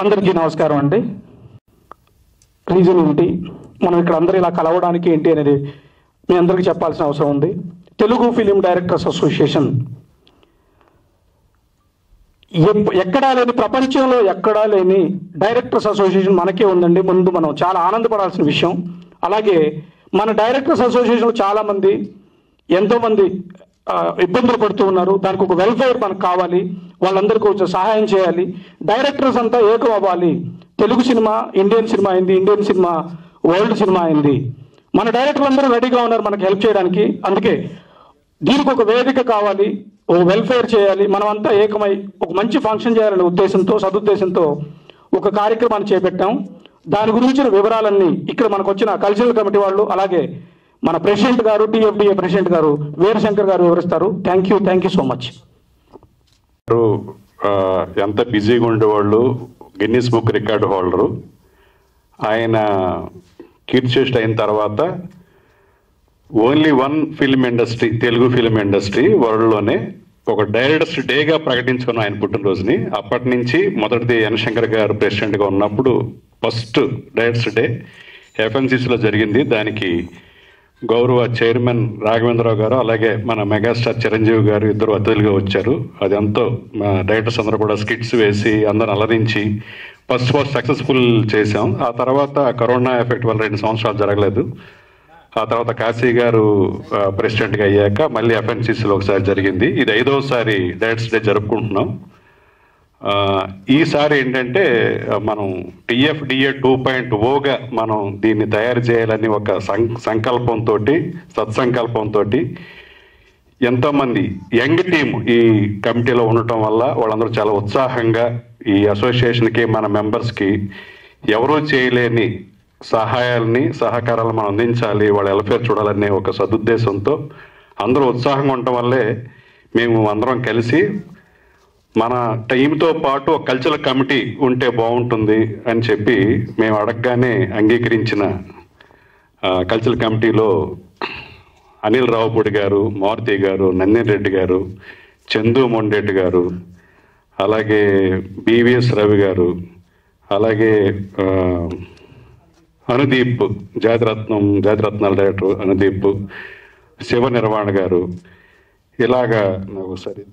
అందరికీ నమస్కారం అండి రీజన్ ఏంటి మనం ఇక్కడ అందరూ ఇలా కలవడానికి ఏంటి అనేది మీ అందరికీ చెప్పాల్సిన అవసరం ఉంది తెలుగు ఫిలిం డైరెక్టర్స్ అసోసియేషన్ ఎప్- ఎక్కడా లేని ప్రపంచంలో ఎక్కడా లేని డైరెక్టర్స్ అసోసియేషన్ మనకే ఉందండి ముందు మనం చాలా ఆనందపడాల్సిన విషయం అలాగే మన డైరెక్టర్స్ అసోసియేషన్లో చాలా మంది ఎంతో మంది ఆ, ఇబ్బందులు పడుతూ ఉన్నారు దానికి ఒక వెల్ఫేర్ మనకు కావాలి వాళ్ళందరికీ కొంచెం సహాయం చేయాలి డైరెక్టర్స్ అంతా ఏకం అవ్వాలి తెలుగు సినిమా ఇండియన్ సినిమా అయింది ఇండియన్ సినిమా వరల్డ్ సినిమా అయింది మన డైరెక్టర్లు అందరూ రెడీగా ఉన్నారు మనకు హెల్ప్ చేయడానికి అందుకే దీనికి ఒక వేదిక కావాలి ఓ వెల్ఫేర్ చేయాలి మనమంతా ఏకమై ఒక మంచి ఫంక్షన్ చేయాలనే ఉద్దేశంతో సదుద్దేశంతో ఒక కార్యక్రమాన్ని చేపట్టాం దాని గురించిన వివరాలన్నీ ఇక్కడ మనకు వచ్చిన కల్చరల్ కమిటీ వాళ్ళు అలాగే మన ప్రెసిడెంట్ గారు టీఎఫ్డిఏ ప్రెసిడెంట్ గారు వీరశంకర్ గారు వివరిస్తారు thank you thank you so much garu, ఆ, ఎంత బిజీగా ఉండేవాళ్ళు గిన్నిస్ బుక్ రికార్డు హోల్డరు ఆయన కీర్తిశేష్ అయిన తర్వాత only one film industry Telugu film industry వరల్డ్లోనే ఒక డైరెక్టర్స్ డేగా ప్రకటించుకున్న ఆయన పుట్టినరోజుని అప్పటి నుంచి మొదటిది ఎన్ శంకర్ గారు ప్రెసిడెంట్గా ఉన్నప్పుడు ఫస్ట్ డైరెక్టర్స్ డే ఎఫ్ఎన్సీసీలో జరిగింది దానికి గౌరవ చైర్మన్ రాఘవేంద్రరావు గారు అలాగే మన మెగాస్టార్ చిరంజీవి గారు ఇద్దరు అతిథులుగా వచ్చారు అది ఎంతో మా డైరెక్టర్స్ అందరూ కూడా స్కిట్స్ వేసి అందరూ అలరించి ఫస్ట్ ఫస్ట్ సక్సెస్ఫుల్ చేశాం ఆ తర్వాత కరోనా ఎఫెక్ట్ వల్ల రెండు సంవత్సరాలు జరగలేదు ఆ తర్వాత కాశీ గారు ఆ, ప్రెసిడెంట్గా అయ్యాక మళ్ళీ ఎఫ్ఎన్సీసీలో ఒకసారి జరిగింది ఇది ఐదోసారి డైరెక్టర్స్ డే జరుపుకుంటున్నాం ఆ, ఈసారి ఏంటంటే ఆ, మనం టిఎఫ్డిఏ టూ పాయింట్ ఓగా మనం దీన్ని తయారు చేయాలని ఒక సం సంకల్పంతో సత్సంకల్పంతో ఎంతోమంది యంగ్ టీం ఈ కమిటీలో ఉండటం వల్ల వాళ్ళందరూ చాలా ఉత్సాహంగా ఈ అసోసియేషన్కి మన మెంబర్స్కి ఎవరూ చేయలేని సహాయాల్ని సహకారాలను మనం అందించాలి వాళ్ళ వెల్ఫేర్ చూడాలనే ఒక సదుద్దేశంతో అందరూ ఉత్సాహంగా ఉండటం వల్లే మేము అందరం కలిసి మన టీంతో పాటు ఒక కల్చరల్ కమిటీ ఉంటే బాగుంటుంది అని చెప్పి మేము అడగగానే అంగీకరించిన ఆ, కల్చరల్ కమిటీలో అనిల్ రావుపూడి గారు మారుతి గారు నందిన్ రెడ్డి గారు చందు మొండెడ్డి గారు అలాగే బివిఎస్ రవి గారు అలాగే ఆ, అనుదీప్ జాతిరత్నం జాతిరత్నాల డైరెక్టర్ అనుదీప్ శివ నిర్వాణ గారు ఇలాగా నాకు సరే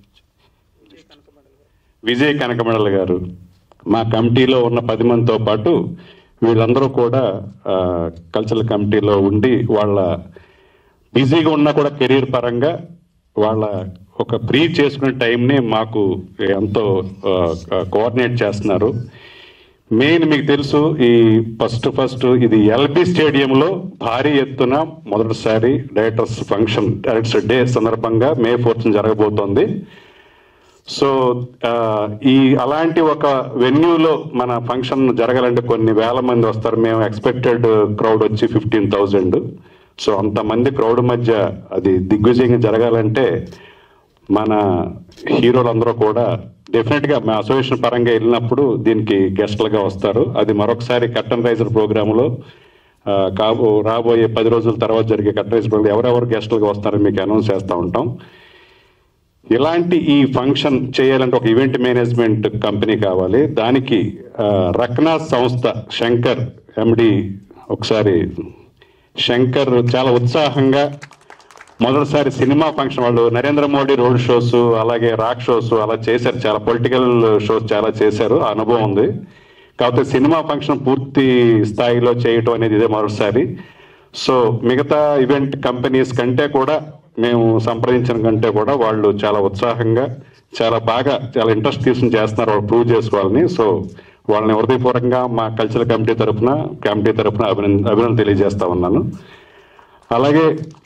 విజయ్ కనకమడల గారు మా కమిటీలో ఉన్న పది మందితో పాటు వీళ్ళందరూ కూడా ఆ, కల్చరల్ కమిటీలో ఉండి వాళ్ళ బిజీగా ఉన్నా కూడా కెరీర్ పరంగా వాళ్ళ ఒక ఫ్రీ చేసుకునే టైంని మాకు ఎంతో ఆ, కోఆర్డినేట్ చేస్తున్నారు మెయిన్ మీకు తెలుసు ఈ ఫస్ట్ ఫస్ట్ ఇది ఎల్బి స్టేడియంలో భారీ ఎత్తున మొదటిసారి డైరెక్టర్స్ ఫంక్షన్ డైరెక్టర్స్ డే సందర్భంగా మే ఫోర్త్ జరగబోతోంది సో ఆ, ఈ అలాంటి ఒక వెన్యూలో మన ఫంక్షన్ జరగాలంటే కొన్ని వేల మంది వస్తారు మేము ఎక్స్పెక్టెడ్ క్రౌడ్ వచ్చి ఫిఫ్టీన్ థౌజండ్ సో అంతమంది క్రౌడ్ మధ్య అది దిగ్విజయంగా జరగాలంటే మన హీరోలందరూ కూడా డెఫినెట్ గా మా అసోసియేషన్ పరంగా వెళ్ళినప్పుడు దీనికి గెస్ట్లుగా వస్తారు అది మరొకసారి కట్టన్ రైజర్ ప్రోగ్రాంలో ఆ, కాబో రాబోయే పది రోజుల తర్వాత జరిగే కట్టన్ రైజర్ ప్రోగ్రాం ఎవరెవరు గెస్ట్లుగా వస్తారో మీకు అనౌన్స్ చేస్తూ ఉంటాం ఇలాంటి ఈ ఫంక్షన్ చేయాలంటే ఒక ఈవెంట్ మేనేజ్మెంట్ కంపెనీ కావాలి దానికి ఆ, రక్నా సంస్థ శంకర్ ఎండి ఒకసారి శంకర్ చాలా ఉత్సాహంగా మొదటిసారి సినిమా ఫంక్షన్ వాళ్ళు నరేంద్ర మోడీ రోడ్ షోస్ అలాగే రాక్ షోస్ అలా చేశారు చాలా పొలిటికల్ షోస్ చాలా చేశారు ఆ అనుభవం ఉంది కాకపోతే సినిమా ఫంక్షన్ పూర్తి స్థాయిలో చేయటం అనేది ఇదే మరోసారి సో మిగతా ఈవెంట్ కంపెనీస్ కంటే కూడా మేము సంప్రదించిన కంటే కూడా వాళ్ళు చాలా ఉత్సాహంగా చాలా బాగా చాలా ఇంట్రెస్ట్ తీసుకుని చేస్తున్నారు వాళ్ళు ప్రూవ్ చేసుకోవాలని సో వాళ్ళని హృదయపూర్వకంగా మా కల్చరల్ కమిటీ తరఫున కమిటీ తరఫున అభినందన అభినందన తెలియజేస్తా ఉన్నాను అలాగే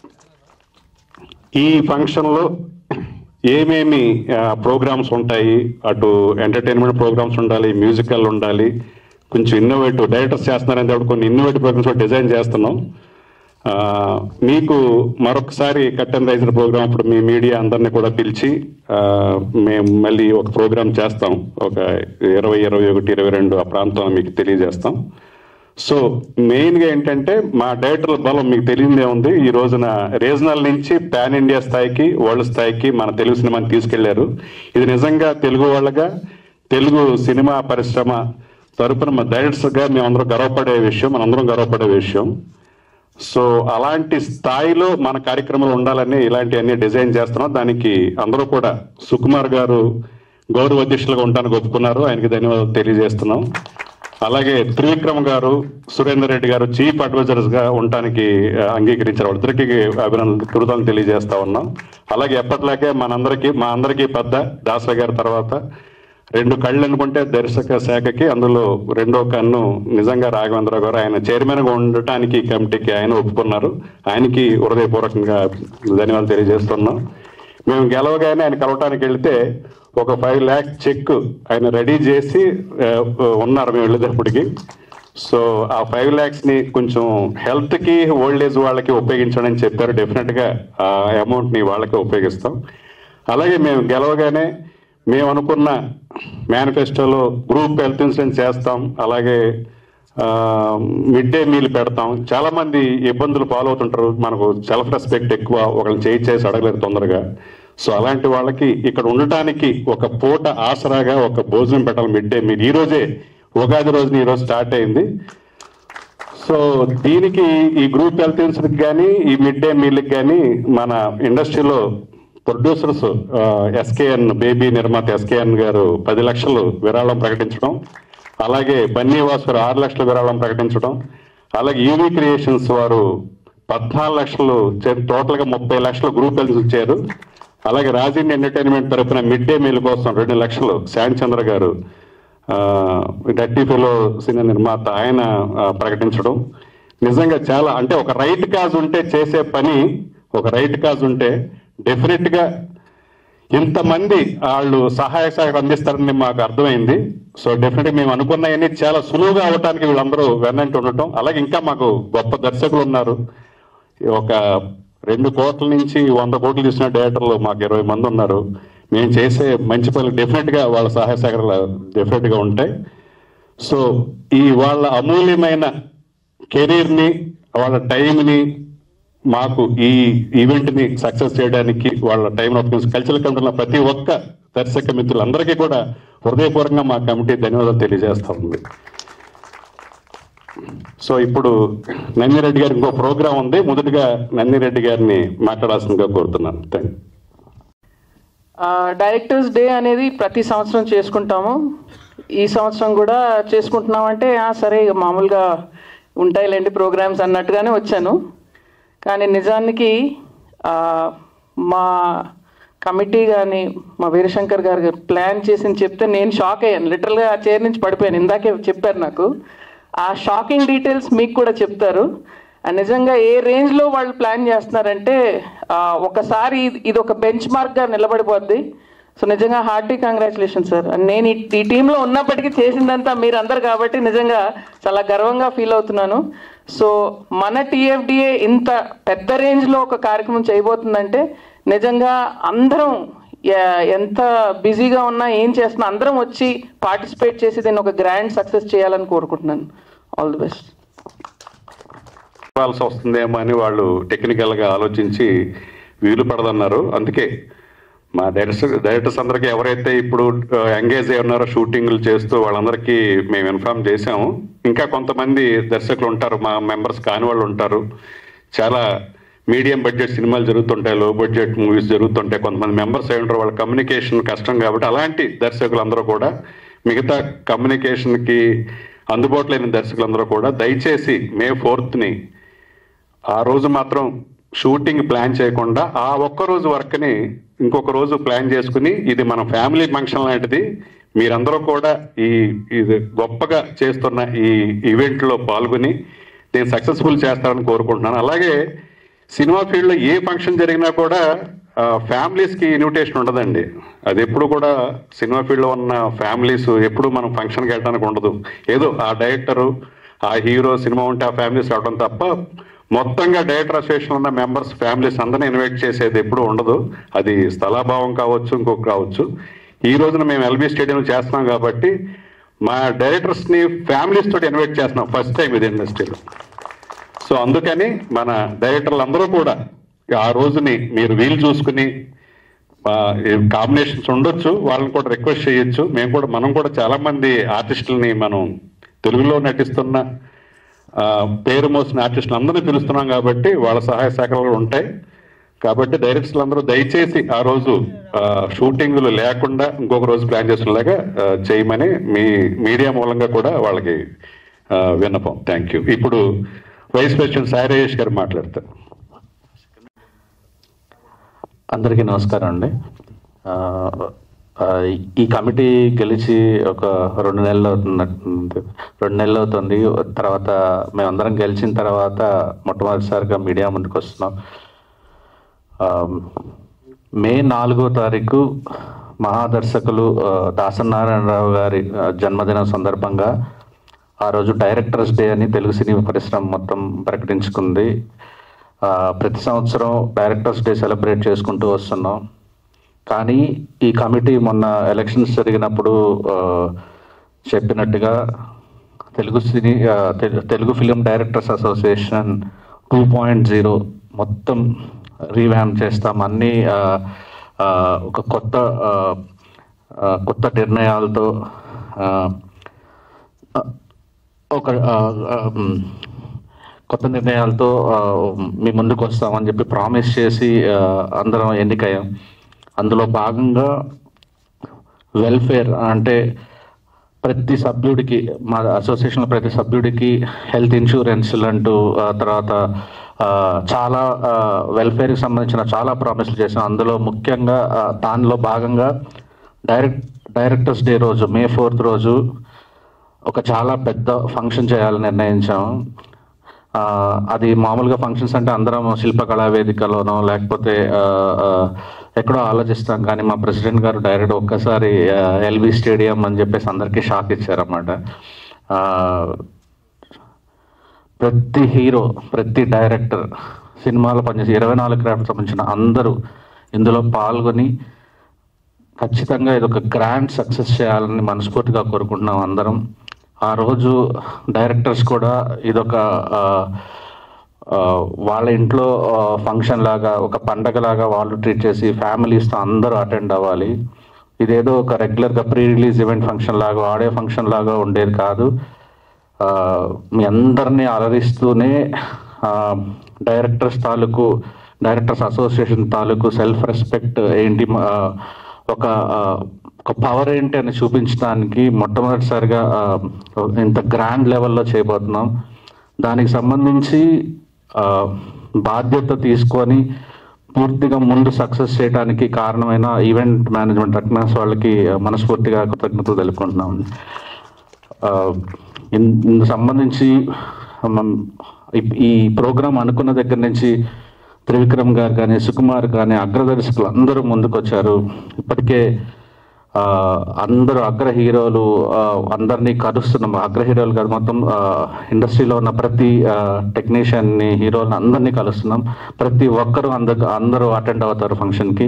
ఈ ఫంక్షన్లో ఏమేమి ప్రోగ్రామ్స్ ఉంటాయి అటు ఎంటర్టైన్మెంట్ ప్రోగ్రామ్స్ ఉండాలి మ్యూజికల్ ఉండాలి కొంచెం ఇన్నోవేటివ్ డైరెక్టర్స్ చేస్తున్నారని కాబట్టి కొన్ని ఇన్నోవేటివ్ ప్రోగ్రామ్స్ కూడా డిజైన్ చేస్తున్నాం ఆ, మీకు మరొకసారి కట్టన్ రైజర్ ప్రోగ్రామ్ అప్పుడు మీ మీడియా అందరినీ కూడా పిలిచి ఆ, మేము మళ్ళీ ఒక ప్రోగ్రామ్ చేస్తాం ఒక ఇరవై ఇరవై ఒకటి ఇరవై రెండు ఆ ప్రాంతం మీకు తెలియజేస్తాం సో మెయిన్ గా ఏంటంటే మా డైరెక్టర్ల బలం మీకు తెలియదే ఉంది ఈ రోజున రీజనల్ నుంచి పాన్ ఇండియా స్థాయికి వరల్డ్ స్థాయికి మన తెలుగు సినిమాని తీసుకెళ్లారు ఇది నిజంగా తెలుగు వాళ్ళగా తెలుగు సినిమా పరిశ్రమ తరపున మా డైరెక్టర్స్గా మేమందరం గర్వపడే విషయం మనందరం గర్వపడే విషయం సో అలాంటి స్థాయిలో మన కార్యక్రమాలు ఉండాలని ఇలాంటివన్నీ డిజైన్ చేస్తున్నాం దానికి అందరూ కూడా సుకుమార్ గారు గౌరవ అధ్యక్షులుగా ఉండడానికి ఒప్పుకున్నారు ఆయనకి ధన్యవాదాలు తెలియజేస్తున్నాం అలాగే త్రివిక్రమ్ గారు సురేందర్ రెడ్డి గారు చీఫ్ అడ్వైజర్స్ గా ఉండటానికి ఆ, అంగీకరించారు వాళ్ళిద్దరికి అభినందన కృతజ్ఞతలు తెలియజేస్తా ఉన్నాం అలాగే ఎప్పటిలాగే మనందరికీ మా అందరికీ పెద్ద దాసరి గారి తర్వాత రెండు కళ్ళు అనుకుంటే దర్శక శాఖకి అందులో రెండో కన్ను నిజంగా రాఘవేంద్ర గారు ఆయన చైర్మన్ గా ఉండటానికి ఈ కమిటీకి ఆయన ఒప్పుకున్నారు ఆయనకి హృదయపూర్వకంగా ధన్యవాదాలు తెలియజేస్తున్నాం మేము గెలవగానే ఆయన కలవటానికి వెళ్తే ఒక ఫైవ్ ల్యాక్ చెక్ ఆయన రెడీ చేసి ఆ, ఉన్నారు మేము వెళ్ళేటప్పటికి సో ఆ ఫైవ్ ల్యాక్స్ ని కొంచెం హెల్త్ కి ఓల్డ్ ఏజ్ వాళ్ళకి ఉపయోగించండి అని చెప్పారు డెఫినెట్ గా ఆ అమౌంట్ ని వాళ్ళకి ఉపయోగిస్తాం అలాగే మేము గెలవగానే మేము అనుకున్న మేనిఫెస్టోలో గ్రూప్ హెల్త్ ఇన్సూరెన్స్ చేస్తాం అలాగే మిడ్ డే మీల్ పెడతాం చాలా మంది ఇబ్బందులు ఫాలో అవుతుంటారు మనకు సెల్ఫ్ రెస్పెక్ట్ ఎక్కువ ఒకరిని చేయి చేసి అడగలేరు తొందరగా సో అలాంటి వాళ్ళకి ఇక్కడ ఉండటానికి ఒక పూట ఆసరాగా ఒక భోజనం పెట్టాలి మిడ్ డే మీల్ ఈ రోజే ఉగాది రోజున ఈ రోజు స్టార్ట్ అయింది సో దీనికి ఈ గ్రూప్ హెల్త్ ఇన్సూరెన్స్ కానీ ఈ మిడ్ డే మీల్కి కానీ మన ఇండస్ట్రీలో ప్రొడ్యూసర్స్ ఎస్కేఎన్ బేబీ నిర్మాత ఎస్కేఎన్ గారు పది లక్షలు విరాళం ప్రకటించడం అలాగే బన్నీవాస్ గారు ఆరు లక్షల విరాళం ప్రకటించడం అలాగే యూవీ క్రియేషన్స్ వారు పద్నాలుగు లక్షలు టోటల్ గా ముప్పై లక్షలు గ్రూప్ హెల్త్ ఇచ్చారు అలాగే రాజీవ్ ఎంటర్టైన్మెంట్ తరపున మిడ్ డే మీల్ కోసం రెండు లక్షలు శాంతి చంద్ర గారు డట్టి ఫెలో సినిమా నిర్మాత ఆయన ఆ, ప్రకటించడం నిజంగా చాలా అంటే ఒక రైట్ కాజ్ ఉంటే చేసే పని ఒక రైట్ కాజ్ ఉంటే డెఫినెట్ గా ఇంతమంది వాళ్ళు సహాయ సహాయం అందిస్తారని మాకు అర్థమైంది సో డెఫినెట్ మేము అనుకున్నవన్నీ చాలా సులువుగా అవటానికి వీళ్ళందరూ వెన్నంటి ఉండటం అలాగే ఇంకా మాకు గొప్ప దర్శకులు ఉన్నారు ఒక రెండు కోట్ల నుంచి వంద కోట్లు తీసిన డైరెక్టర్లు మాకు ఇరవై మంది ఉన్నారు మేము చేసే మంచి పనులు డెఫినెట్ గా వాళ్ళ సహాయ సహకారాలు డెఫినెట్ గా ఉంటాయి సో ఈ వాళ్ళ అమూల్యమైన కెరీర్ ని వాళ్ళ టైంని మాకు ఈ ఈవెంట్ ని సక్సెస్ చేయడానికి వాళ్ళ టైం కల్చరల్ కమిటీలో ప్రతి ఒక్క దర్శక మిత్రులందరికీ కూడా హృదయపూర్వకంగా మా కమిటీ ధన్యవాదాలు తెలియజేస్తా ఉంది సో ఇప్పుడు నందిరెడ్డి గారి ఇంకో ప్రోగ్రాం ఉంది మొదటిగా నందిరెడ్డి గారిని మాట్లాడాల్సిందిగా కోరుతున్నాను థ్యాంక్ డైరెక్టర్స్ డే అనేది ప్రతి సంవత్సరం చేసుకుంటాము ఈ సంవత్సరం కూడా చేసుకుంటున్నామంటే "ఆ, సరే ఇక మామూలుగా ఉంటాయిలేండి ప్రోగ్రామ్స్ అన్నట్టుగానే వచ్చాను కానీ నిజానికి ఆ, మా కమిటీ కానీ మా వీరశంకర్ గారు గారు ప్లాన్ చేసి చెప్తే నేను షాక్ అయ్యాను లిటరల్గా ఆ చైర్ నుంచి పడిపోయాను ఇందాకే చెప్పారు నాకు ఆ షాకింగ్ డీటెయిల్స్ మీకు కూడా చెప్తారు ఆ నిజంగా ఏ రేంజ్లో వాళ్ళు ప్లాన్ చేస్తున్నారంటే ఆ, ఒకసారి ఇది- ఇది ఒక బెంచ్ మార్క్గా నిలబడిపోద్ది సో నిజంగా హార్టీ కంగ్రాచులేషన్ సార్ నేను ఈ- ఈ టీంలో ఉన్నప్పటికీ చేసిందంతా మీరందరు కాబట్టి నిజంగా చాలా గర్వంగా ఫీల్ అవుతున్నాను సో మన టీఎఫ్డిఏ ఇంత పెద్ద రేంజ్లో ఒక కార్యక్రమం చేయబోతుందంటే నిజంగా అందరం ఎ- ఎంత బిజీగా ఉన్నా ఏం చేస్తున్నా అందరం వచ్చి పార్టిసిపేట్ చేసి దీన్ని ఒక గ్రాండ్ సక్సెస్ చేయాలని కోరుకుంటున్నాను ఆల్ ది బెస్ట్ ఇవ్వాల్సి వస్తుందేమో అని వాళ్ళు టెక్నికల్ గా ఆలోచించి వీలు పడదన్నారు అందుకే మా డైరెక్టర్స్ డైరెక్టర్స్ అందరికీ ఎవరైతే ఇప్పుడు ఎంగేజ్ అయి ఉన్నారో షూటింగ్లు చేస్తూ వాళ్ళందరికీ మేము ఇన్ఫార్మ్ చేశాము ఇంకా కొంతమంది దర్శకులు ఉంటారు మా మెంబర్స్ కాని వాళ్ళు ఉంటారు చాలా మీడియం బడ్జెట్ సినిమాలు జరుగుతుంటాయి లో బడ్జెట్ మూవీస్ జరుగుతుంటాయి కొంతమంది మెంబర్స్ అయి ఉంటారు వాళ్ళ కమ్యూనికేషన్ కష్టం కాబట్టి అలాంటి దర్శకులందరూ కూడా మిగతా కమ్యూనికేషన్కి అందుబాటులో లేని దర్శకులందరూ కూడా దయచేసి మే ఫోర్త్ని ఆ రోజు మాత్రం షూటింగ్ ప్లాన్ చేయకుండా ఆ ఒక్క రోజు వర్క్ని ఇంకొక రోజు ప్లాన్ చేసుకుని ఇది మన ఫ్యామిలీ ఫంక్షన్ లాంటిది మీరందరూ కూడా ఈ ఇది గొప్పగా చేస్తున్న ఈ ఈవెంట్లో పాల్గొని నేను సక్సెస్ఫుల్ చేస్తారని కోరుకుంటున్నాను అలాగే సినిమా ఫీల్డ్లో ఏ ఫంక్షన్ జరిగినా కూడా ఫ్యామిలీస్కి ఇన్విటేషన్ ఉండదండి అది ఎప్పుడు కూడా సినిమా ఫీల్డ్లో ఉన్న ఫ్యామిలీస్ ఎప్పుడు మనం ఫంక్షన్కి వెళ్ళడానికి ఉండదు ఏదో ఆ డైరెక్టరు ఆ హీరో సినిమా ఉంటే ఆ ఫ్యామిలీస్ రావడం తప్ప మొత్తంగా డైరెక్టర్ అసోసియేషన్ ఉన్న మెంబర్స్ ఫ్యామిలీస్ అందరినీ ఇన్వైట్ చేసేది ఎప్పుడు ఉండదు అది స్థలాభావం కావచ్చు ఇంకొక కావచ్చు ఈ రోజున మేము ఎల్బీ స్టేడియం చేస్తున్నాం కాబట్టి మా డైరెక్టర్స్ని ఫ్యామిలీస్ తోటి ఇన్వైట్ చేస్తున్నాం ఫస్ట్ టైం ఇది ఇండస్ట్రీలో సో అందుకని మన డైరెక్టర్లు అందరూ కూడా ఆ రోజుని మీరు వీలు చూసుకుని కాంబినేషన్స్ ఉండొచ్చు వాళ్ళని కూడా రిక్వెస్ట్ చేయొచ్చు మేము కూడా మనం కూడా చాలా మంది ఆర్టిస్టులని మనం తెలుగులో నటిస్తున్న ఆ, పేరు మోసిన ఆర్టిస్టులు అందరినీ పిలుస్తున్నాం కాబట్టి వాళ్ళ సహాయ సహకారాలు ఉంటాయి కాబట్టి డైరెక్టర్లు అందరూ దయచేసి ఆ రోజు ఆ, షూటింగ్లు లేకుండా ఇంకొక రోజు ప్లాన్ చేసుకునేలాగా ఆ, చేయమని మీ మీడియా మూలంగా కూడా వాళ్ళకి ఆ, విన్నపం థ్యాంక్ యూ ఇప్పుడు వైస్ ప్రెసిడెంట్ సాయిరేష్ గారు మాట్లాడతారు అందరికీ నమస్కారం అండి ఆ, ఆ, ఈ కమిటీ గెలిచి ఒక రెండు నెలలు అవుతున్నట్టు రెండు నెలలు అవుతుంది తర్వాత మేమందరం గెలిచిన తర్వాత మొట్టమొదటిసారిగా మీడియా ముందుకు వస్తున్నాం ఆ, మే నాలుగో తారీఖు మహాదర్శకులు ఆ, దాసనారాయణరావు గారి ఆ, జన్మదినం సందర్భంగా ఆ రోజు డైరెక్టర్స్ డే అని తెలుగు సినిమా పరిశ్రమ మొత్తం ప్రకటించుకుంది ఆ, ప్రతి సంవత్సరం డైరెక్టర్స్ డే సెలబ్రేట్ చేసుకుంటూ వస్తున్నాం కానీ ఈ కమిటీ మొన్న ఎలక్షన్స్ జరిగినప్పుడు ఆ, చెప్పినట్టుగా తెలుగు సినీ ఆ, తెలు- Telugu film directors association two point zero మొత్తం రీవ్యామ్ చేస్తాం అన్ని ఆ, ఆ, ఒక కొత్త ఆ, ఆ, కొత్త నిర్ణయాలతో ఆ, ఒక ఆ, ఆ, మ్, కొత్త నిర్ణయాలతో ఆ, మీ ముందుకు వస్తామని చెప్పి ప్రామిస్ చేసి ఆ, అందరం ఎన్నికయ్యాం అందులో భాగంగా వెల్ఫేర్ అంటే ప్రతి సభ్యుడికి మా అసోసియేషన్ ప్రతి సభ్యుడికి హెల్త్ ఇన్సూరెన్స్ అంటూ ఆ, తర్వాత ఆ, చాలా వెల్ఫేర్కి సంబంధించిన చాలా ప్రామిస్లు చేసాం అందులో ముఖ్యంగా ఆ, దానిలో భాగంగా డైరెక్ట్ డైరెక్టర్స్ డే రోజు మే ఫోర్త్ రోజు ఒక చాలా పెద్ద ఫంక్షన్ చేయాలని నిర్ణయించాము ఆ, అది మామూలుగా ఫంక్షన్స్ అంటే అందరం శిల్పకళా వేదికలోనో లేకపోతే ఆ, ఆ, ఎక్కడో ఆలోచిస్తాం కానీ మా ప్రెసిడెంట్ గారు డైరెక్ట్ ఒక్కసారి ఎల్బీ స్టేడియం అని చెప్పేసి అందరికీ షాక్ ఇచ్చారన్నమాట ఆ, ప్రతి హీరో ప్రతి డైరెక్టర్ సినిమాలో పనిచేసి ఇరవై నాలుగు క్రాఫ్ట్ సంబంధించిన అందరూ ఇందులో పాల్గొని ఖచ్చితంగా ఇది ఒక గ్రాండ్ సక్సెస్ చేయాలని మనస్ఫూర్తిగా కోరుకుంటున్నాం అందరం ఆ రోజు డైరెక్టర్స్ కూడా ఇదొక ఆ, ఆ, వాళ్ళ ఇంట్లో ఫంక్షన్ లాగా ఒక పండగ లాగా వాళ్ళు ట్రీట్ చేసి ఫ్యామిలీస్తో అందరూ అటెండ్ అవ్వాలి ఇదేదో ఒక రెగ్యులర్గా ప్రీ రిలీజ్ ఈవెంట్ ఫంక్షన్ లాగా ఆడియో ఫంక్షన్ లాగా ఉండేది కాదు ఆ, మీ అందరినీ అలరిస్తూనే ఆ, డైరెక్టర్స్ తాలూకు డైరెక్టర్స్ అసోసియేషన్ తాలూకు సెల్ఫ్ రెస్పెక్ట్ ఏంటి ఆ, ఒక ఆ, ఒక పవర్ ఏంటి అని చూపించడానికి మొట్టమొదటిసారిగా ఆ, ఇంత గ్రాండ్ లెవెల్లో చేయబోతున్నాం దానికి సంబంధించి ఆ, బాధ్యత తీసుకొని పూర్తిగా ముందు సక్సెస్ చేయడానికి కారణమైన ఈవెంట్ మేనేజ్మెంట్ అట్నాస్ వాళ్ళకి మనస్ఫూర్తిగా కృతజ్ఞతలు తెలుపుకుంటున్నాం ఆ, ఇన్- ఇందుకు సంబంధించి మనం ఈ- ఈ ప్రోగ్రాం అనుకున్న దగ్గర నుంచి త్రివిక్రమ్ గారు కానీ సుకుమార్ కానీ అగ్రదర్శకులు అందరూ ముందుకు వచ్చారు ఇప్పటికే ఆ, అందరూ అగ్ర హీరోలు ఆ, అందరినీ కలుస్తున్నాం అగ్ర హీరోలు కాదు మొత్తం ఆ, ఇండస్ట్రీలో ఉన్న ప్రతి టెక్నీషియన్ని హీరోలను అందరినీ కలుస్తున్నాం ప్రతి ఒక్కరూ అందరు అందరూ అటెండ్ అవుతారు ఫంక్షన్కి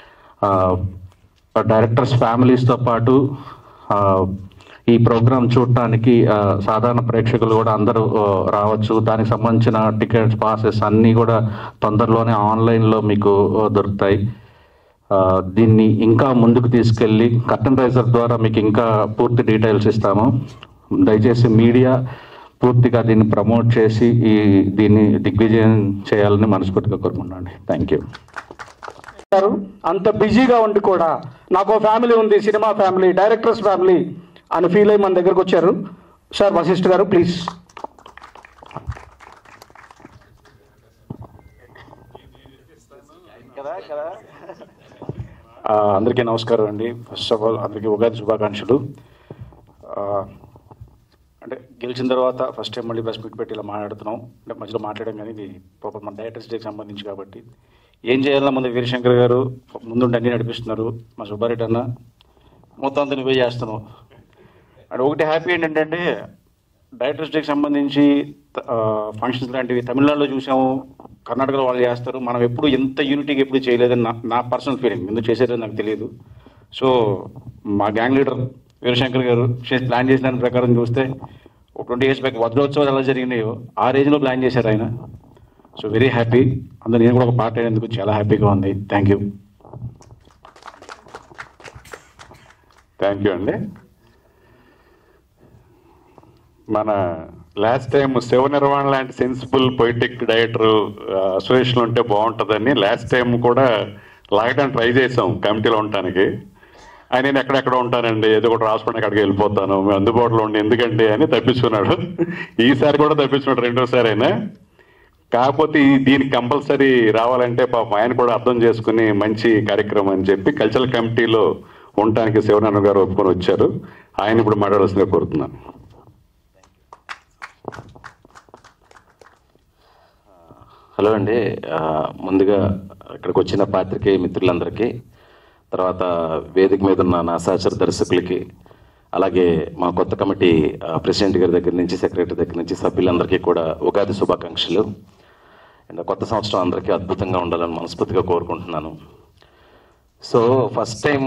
డైరెక్టర్స్ ఫ్యామిలీస్తో పాటు ఆ, ఈ ప్రోగ్రాం చూడటానికి ఆ, సాధారణ ప్రేక్షకులు కూడా అందరూ ఆ, రావచ్చు దానికి సంబంధించిన టికెట్స్ పాసెస్ అన్నీ కూడా తొందరలోనే ఆన్లైన్లో మీకు ఆ, దొరుకుతాయి ఆ, దీన్ని ఇంకా ముందుకు తీసుకెళ్ళి కర్టన్ రైజర్ ద్వారా మీకు ఇంకా పూర్తి డీటెయిల్స్ ఇస్తాము దయచేసి మీడియా పూర్తిగా దీన్ని ప్రమోట్ చేసి ఈ దీన్ని దిగ్విజయం చేయాలని మనస్ఫూర్తిగా కోరుకుంటున్నాను థ్యాంక్ యూ గారు అంత బిజీగా ఉండి కూడా నాకు ఫ్యామిలీ ఉంది సినిమా ఫ్యామిలీ డైరెక్టర్స్ ఫ్యామిలీ అని ఫీల్ అయ్యి మన దగ్గరకు వచ్చారు సార్ వశిష్ఠ గారు ప్లీజ్ ఆ, అందరికీ నమస్కారం అండి ఫస్ట్ ఆఫ్ ఆల్ అందరికీ ఉగాది శుభాకాంక్షలు ఆ, అంటే గెలిచిన తర్వాత ఫస్ట్ టైం మళ్ళీ ప్రెస్ మీట్ పెట్టి ఇలా మాట్లాడుతున్నాం అంటే మధ్యలో మాట్లాడడం కానీ ఇది ప్రాపర్ మన డైరెక్టర్స్ డేకి సంబంధించి కాబట్టి ఏం చేయాలన్నా ముందు వీరశంకర్ గారు ముందుండి అన్నీ నడిపిస్తున్నారు మా సుబ్బారెడ్డి అన్న మొత్తం అంతా నువ్వే చేస్తున్నావు అండ్ ఒకటి హ్యాపీ ఏంటంటే డైరెక్టర్స్ డేకి సంబంధించి ఫంక్షన్స్ లాంటివి తమిళనాడులో చూసాము కర్ణాటకలో వాళ్ళు చేస్తారు మనం ఎప్పుడు ఎంత యూనిటీగా ఎప్పుడు చేయలేదని నా నా పర్సనల్ ఫీలింగ్ ఎందుకు చేసేదో నాకు తెలియదు సో మా గ్యాంగ్ లీడర్ వీరశంకర్ గారు చేసి ప్లాన్ చేసిన దాని ప్రకారం చూస్తే ఒక ట్వంటీ ఇయర్స్ బ్యాక్ వజ్రోత్సవాలు ఎలా జరిగినాయో ఆ రేంజ్లో ప్లాన్ చేశారు ఆయన సో వెరీ హ్యాపీ అందులో నేను కూడా ఒక పార్ట్ అయినందుకు చాలా హ్యాపీగా ఉంది థ్యాంక్ యూ థ్యాంక్ యూ అండి మన లాస్ట్ టైం శివ నిర్వాణ లాంటి సెన్సిబుల్ పొయిటిక్ డైరెక్టర్ అసోసియేషన్ ఉంటే బాగుంటుందని లాస్ట్ టైం కూడా లాగడానికి ట్రై చేసాం కమిటీలో ఉండటానికి ఆయన నేను ఎక్కడెక్కడ ఉంటానండి ఏదో ఒకటి రాసుకుని అక్కడికి వెళ్ళిపోతాను మేము అందుబాటులో ఉండి ఎందుకండి అని తప్పించుకున్నాడు ఈసారి కూడా తప్పించుకున్నాడు రెండోసారి అయినా కాకపోతే ఈ దీనికి కంపల్సరీ రావాలంటే పాపం ఆయన కూడా అర్థం చేసుకుని మంచి కార్యక్రమం అని చెప్పి కల్చరల్ కమిటీలో ఉండటానికి శివనారాయణ గారు ఒప్పుకొని వచ్చారు ఆయన ఇప్పుడు మాట్లాడాల్సిందిగా కోరుతున్నాను హలో అండి ఆ, ముందుగా ఇక్కడికి వచ్చిన పాత్రికేయ మిత్రులందరికీ తర్వాత వేదిక మీద ఉన్న నా సహచర దర్శకులకి అలాగే మా కొత్త కమిటీ ఆ, ప్రెసిడెంట్ గారి దగ్గర నుంచి సెక్రటరీ దగ్గర నుంచి సభ్యులందరికీ కూడా ఉగాది శుభాకాంక్షలు అండ్ కొత్త సంవత్సరం అందరికీ అద్భుతంగా ఉండాలని మనస్ఫూర్తిగా కోరుకుంటున్నాను సో ఫస్ట్ టైం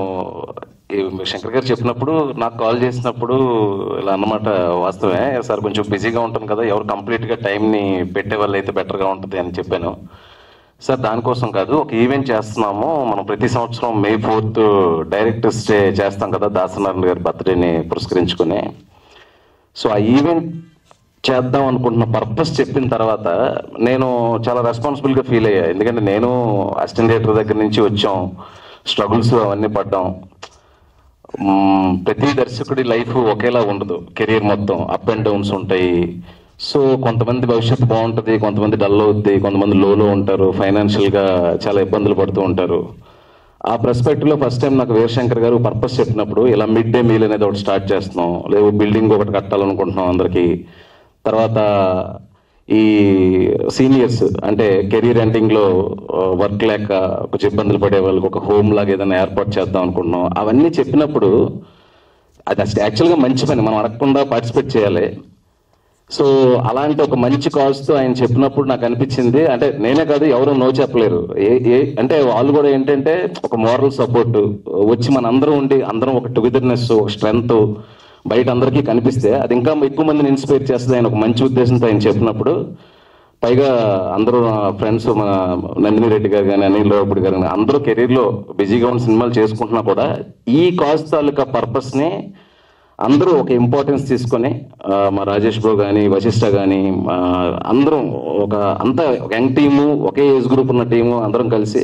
శంకర్ గారు చెప్పినప్పుడు నాకు కాల్ చేసినప్పుడు ఇలా అన్నమాట వాస్తవమే సార్ కొంచెం బిజీగా ఉంటాను కదా ఎవరు కంప్లీట్గా టైంని పెట్టే వాళ్ళు అయితే బెటర్గా ఉంటుంది అని చెప్పాను సార్ దానికోసం కాదు ఒక ఈవెంట్ చేస్తున్నాము మనం ప్రతి సంవత్సరం మే ఫోర్త్ డైరెక్టర్స్ డే చేస్తాం కదా దాసనారాయణ గారి బర్త్డేని పురస్కరించుకుని సో ఆ ఈవెంట్ చేద్దాం అనుకుంటున్న పర్పస్ చెప్పిన తర్వాత నేను చాలా రెస్పాన్సిబుల్గా ఫీల్ అయ్యా ఎందుకంటే నేను అసిస్టెంట్ డైరెక్టర్ దగ్గర నుంచి వచ్చాం స్ట్రగుల్స్ అవన్నీ పడ్డాం మ్మ్, ప్రతి దర్శకుడి లైఫ్ ఒకేలా ఉండదు కెరీర్ మొత్తం అప్ అండ్ డౌన్స్ ఉంటాయి సో కొంతమంది భవిష్యత్తు బాగుంటుంది కొంతమంది డల్ అవుద్ది కొంతమంది లోలో ఉంటారు ఫైనాన్షియల్గా చాలా ఇబ్బందులు పడుతూ ఉంటారు ఆ పర్స్పెక్టివ్లో ఫస్ట్ టైం నాకు వీరశంకర్ గారు పర్పస్ చెప్పినప్పుడు ఇలా మిడ్ డే మీల్ అనేది ఒకటి స్టార్ట్ చేస్తున్నాం లేదు బిల్డింగ్ ఒకటి కట్టాలనుకుంటున్నాం అందరికీ తర్వాత ఈ సీనియర్స్ అంటే కెరీర్ ఎండింగ్లో వర్క్ లేక కొంచెం ఇబ్బందులు పడే వాళ్ళకి ఒక హోమ్ లాగా ఏదైనా ఏర్పాటు చేద్దాం అనుకుంటున్నాం అవన్నీ చెప్పినప్పుడు అది అసలు యాక్చువల్గా మంచి పని మనం అడగకుండా పార్టిసిపేట్ చేయాలి సో అలాంటి ఒక మంచి కాజ్తో ఆయన చెప్పినప్పుడు నాకు అనిపించింది అంటే నేనే కాదు ఎవరు నో చెప్పలేరు ఏ ఏ అంటే వాళ్ళు కూడా ఏంటంటే ఒక మోరల్ సపోర్ట్ వచ్చి మన అందరం ఉండి అందరం ఒక టుగెదర్నెస్ ఒక స్ట్రెంగ్త్ బయట అందరికీ కనిపిస్తే అది ఇంకా ఎక్కువ మందిని ఇన్స్పైర్ చేస్తుంది ఆయన ఒక మంచి ఉద్దేశంతో ఆయన చెప్పినప్పుడు పైగా అందరూ ఫ్రెండ్స్ మన నందిని రెడ్డి గారు కానీ అనిల్ రావుపూడి గారు కానీ అందరూ కెరీర్లో బిజీగా ఉన్న సినిమాలు చేసుకుంటున్నా కూడా ఈ కాజ్ తాలూకా పర్పస్ని అందరూ ఒక ఇంపార్టెన్స్ తీసుకొని ఆ, మా రాజేష్ బ్రో కానీ వశిష్ఠ కానీ అందరం ఒక అంతా ఒక యంగ్ టీము ఒకే ఏజ్ గ్రూప్ ఉన్న టీము అందరం కలిసి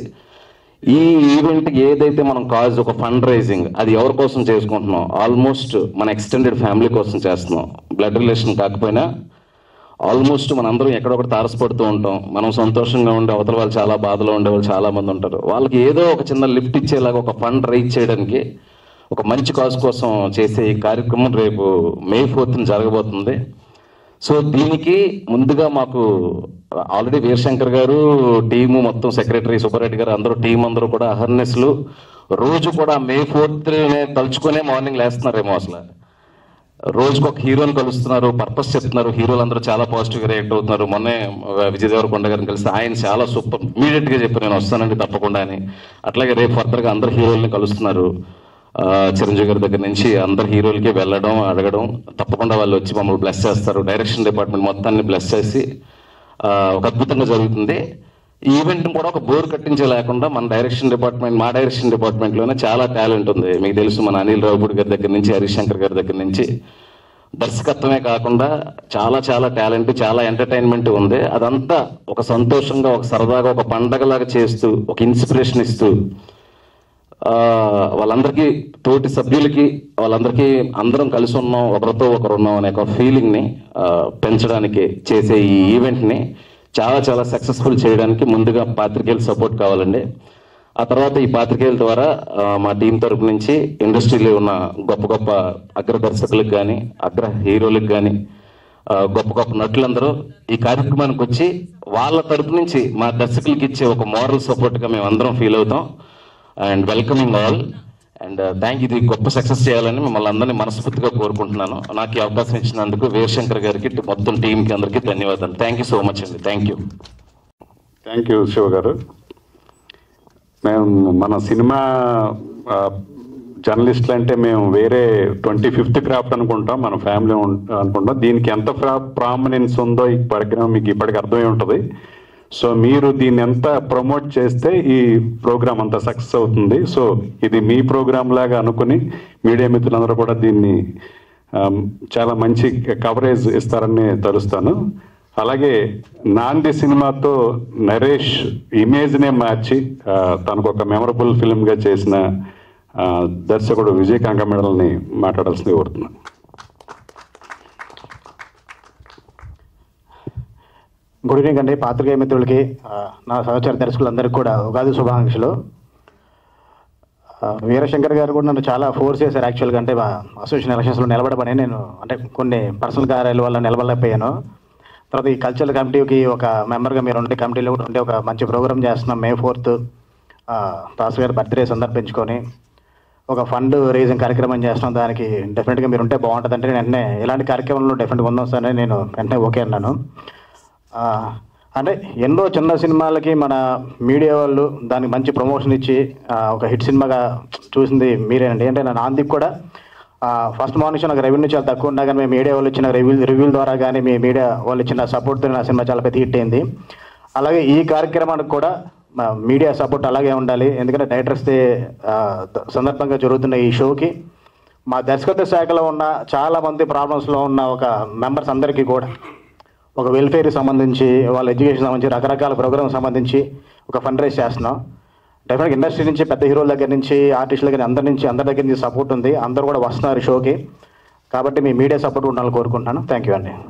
ఈ ఈవెంట్కి ఏదైతే మనం కాజ్ ఒక ఫండ్ రైజింగ్ అది ఎవరి కోసం చేసుకుంటున్నాం ఆల్మోస్ట్ మన ఎక్స్టెండెడ్ ఫ్యామిలీ కోసం చేస్తున్నాం బ్లడ్ రిలేషన్ కాకపోయినా ఆల్మోస్ట్ మనందరం ఎక్కడొకటి తారసపడుతూ ఉంటాం మనం సంతోషంగా ఉండే అవతల వాళ్ళు చాలా బాధలో ఉండే వాళ్ళు చాలా మంది ఉంటారు వాళ్ళకి ఏదో ఒక చిన్న లిఫ్ట్ ఇచ్చేలాగా ఒక ఫండ్ రైజ్ చేయడానికి ఒక మంచి కాజ్ కోసం చేసే ఈ కార్యక్రమం రేపు మే ఫోర్త్న జరగబోతుంది సో దీనికి ముందుగా మాకు ఆల్రెడీ వీరశంకర్ గారు టీము మొత్తం సెక్రటరీ సుబ్బారెడ్డి గారు అందరూ టీం అందరూ కూడా అహర్నెస్లు రోజు కూడా మే ఫోర్త్ తలుచుకునే మార్నింగ్ లేస్తున్నారేమో అసలు రోజుకు ఒక హీరోని కలుస్తున్నారు పర్పస్ చెప్తున్నారు హీరోలు అందరూ చాలా పాజిటివ్ గా రియాక్ట్ అవుతున్నారు మొన్నే విజయ్ దేవరకొండ గారిని కలిస్తే ఆయన చాలా సూపర్ ఇమీడియట్ గా చెప్పి నేను వస్తానండి తప్పకుండా అని అట్లాగే రేపు ఫర్దర్ గా అందరు హీరోల్ని కలుస్తున్నారు ఆ, చిరంజీవి గారి దగ్గర నుంచి అందరు హీరోలకి వెళ్ళడం అడగడం తప్పకుండా వాళ్ళు వచ్చి మమ్మల్ని బ్లెస్ చేస్తారు డైరెక్షన్ డిపార్ట్మెంట్ మొత్తాన్ని బ్లెస్ చేసి ఆ, ఒక అద్భుతంగా జరుగుతుంది ఈ ఈవెంట్ కూడా ఒక బోర్ కట్టించే లేకుండా మన డైరెక్షన్ డిపార్ట్మెంట్ మా డైరెక్షన్ డిపార్ట్మెంట్ లోనే చాలా టాలెంట్ ఉంది మీకు తెలుసు మన అనిల్ రావుపూడి గారి దగ్గర నుంచి హరీష్ శంకర్ గారి దగ్గర నుంచి దర్శకత్వమే కాకుండా చాలా చాలా టాలెంట్ చాలా ఎంటర్టైన్మెంట్ ఉంది అదంతా ఒక సంతోషంగా ఒక సరదాగా ఒక పండగలాగా చేస్తూ ఒక ఇన్స్పిరేషన్ ఇస్తూ ఆ, వాళ్ళందరికీ తోటి సభ్యులకి వాళ్ళందరికీ అందరం కలిసి ఉన్నాం ఒకరితో ఒకరు ఉన్నాం అనే ఒక ఫీలింగ్ని ఆ, పెంచడానికి చేసే ఈ ఈవెంట్ని చాలా చాలా సక్సెస్ఫుల్ చేయడానికి ముందుగా పాత్రికేయుల సపోర్ట్ కావాలండి ఆ తర్వాత ఈ పాత్రికేయుల ద్వారా ఆ, మా టీం తరపు నుంచి ఇండస్ట్రీలో ఉన్న గొప్ప గొప్ప అగ్ర దర్శకులకు కానీ అగ్ర హీరోలకు కానీ ఆ, గొప్ప గొప్ప నటులందరూ ఈ కార్యక్రమానికి వచ్చి వాళ్ళ తరపు నుంచి మా దర్శకులకి ఇచ్చే ఒక మోరల్ సపోర్ట్గా మేము అందరం ఫీల్ అవుతాం and welcoming all and thank ఇది గొప్ప సక్సెస్ చేయాలని మిమ్మల్ని అందరినీ మనస్ఫూర్తిగా కోరుకుంటున్నాను నాకు ఈ అవకాశం ఇచ్చినందుకు వీరశంకర్ గారికి మొత్తం టీంకి అందరికీ ధన్యవాదాలు థ్యాంక్ యూ సో మచ్ అండి thank you thank you Shiva గారు మేము మన సినిమా ఆ, జర్నలిస్టులు అంటే మేము వేరే ట్వంటీ ఫిఫ్త్ క్రాఫ్ట్ అనుకుంటాం మన ఫ్యామిలీ ఉం- అనుకుంటాం దీనికి ఎంత ప్రామినెన్స్ ఉందో ఈ పరికరం మీకు ఇప్పటికి అర్థమై ఉంటుంది సో మీరు దీన్ని ఎంత ప్రమోట్ చేస్తే ఈ ప్రోగ్రామ్ అంత సక్సెస్ అవుతుంది సో ఇది మీ ప్రోగ్రామ్ లాగా అనుకుని మీడియా మిత్రులందరూ కూడా దీన్ని ఆమ్, చాలా మంచి కవరేజ్ ఇస్తారని తలుస్తాను అలాగే నాంది సినిమాతో నరేష్ ఇమేజ్నే మార్చి ఆ, తనకు ఒక మెమరబుల్ ఫిల్మ్గా చేసిన ఆ, దర్శకుడు విజయ్ కాంకమెడల్ని మాట్లాడాల్సింది కోరుతున్నాను గుడ్ ఈవినింగ్ అండి పాత్రికేయ మిత్రులకి ఆ, నా సహచర దర్శకులందరికీ కూడా ఉగాది శుభాకాంక్షలు ఆ, వీరశంకర్ గారు కూడా నన్ను చాలా ఫోర్స్ చేశారు యాక్చువల్గా అంటే మా అసోసియేషన్ ఎలక్షన్స్లో నిలబడమని నేను అంటే కొన్ని పర్సనల్ కార్యాల వల్ల నిలబడలేకపోయాను తర్వాత ఈ కల్చరల్ కమిటీకి ఒక మెంబర్గా మీరు ఉండే కమిటీలో కూడా ఉంటే ఒక మంచి ప్రోగ్రామ్ చేస్తున్నాం మే ఫోర్త్ దాస్ గారి బర్త్డే సందర్భించుకొని ఒక ఫండ్ రేజింగ్ కార్యక్రమం చేస్తున్నాం దానికి డెఫినెట్గా మీరు ఉంటే బాగుంటుంది అంటే వెంటనే ఇలాంటి కార్యక్రమంలో డెఫినెట్గా ఉందాం సార్ అని నేను వెంటనే ఓకే అన్నాను ఆ, అంటే ఎన్నో చిన్న సినిమాలకి మన మీడియా వాళ్ళు దానికి మంచి ప్రమోషన్ ఇచ్చి ఆ, ఒక హిట్ సినిమాగా చూసింది మీరేనండి అంటే నా నాందికి కూడా ఫస్ట్ మార్నింగ్ నాకు రెవెన్యూ చాలా తక్కువ ఉన్నా కానీ మీ మీడియా వాళ్ళు ఇచ్చిన రివ్యూ రివ్యూల ద్వారా కానీ మీ మీడియా వాళ్ళు ఇచ్చిన సపోర్ట్తో నా సినిమా చాలా పెద్ద హిట్ అయింది అలాగే ఈ కార్యక్రమానికి కూడా మా మీడియా సపోర్ట్ అలాగే ఉండాలి ఎందుకంటే డైరెక్టర్స్ డే ఆ, ద- సందర్భంగా జరుగుతున్న ఈ షోకి మా దర్శకత్వ శాఖలో ఉన్న చాలా మంది ప్రాబ్లమ్స్లో ఉన్న ఒక మెంబర్స్ అందరికీ కూడా ఒక వెల్ఫేర్కి సంబంధించి వాళ్ళ ఎడ్యుకేషన్ సంబంధించి రకరకాల ప్రోగ్రామ్ సంబంధించి ఒక ఫండ్ రైజ్ చేస్తున్నాం డెఫినెట్గా ఇండస్ట్రీ నుంచి పెద్ద హీరోల దగ్గర నుంచి ఆర్టిస్టుల దగ్గర అందరి నుంచి అందరి దగ్గర నుంచి సపోర్ట్ ఉంది అందరూ కూడా వస్తున్నారు ఈ షోకి కాబట్టి మీ మీడియా సపోర్ట్ ఉండాలని కోరుకుంటున్నాను థ్యాంక్ యూ అండి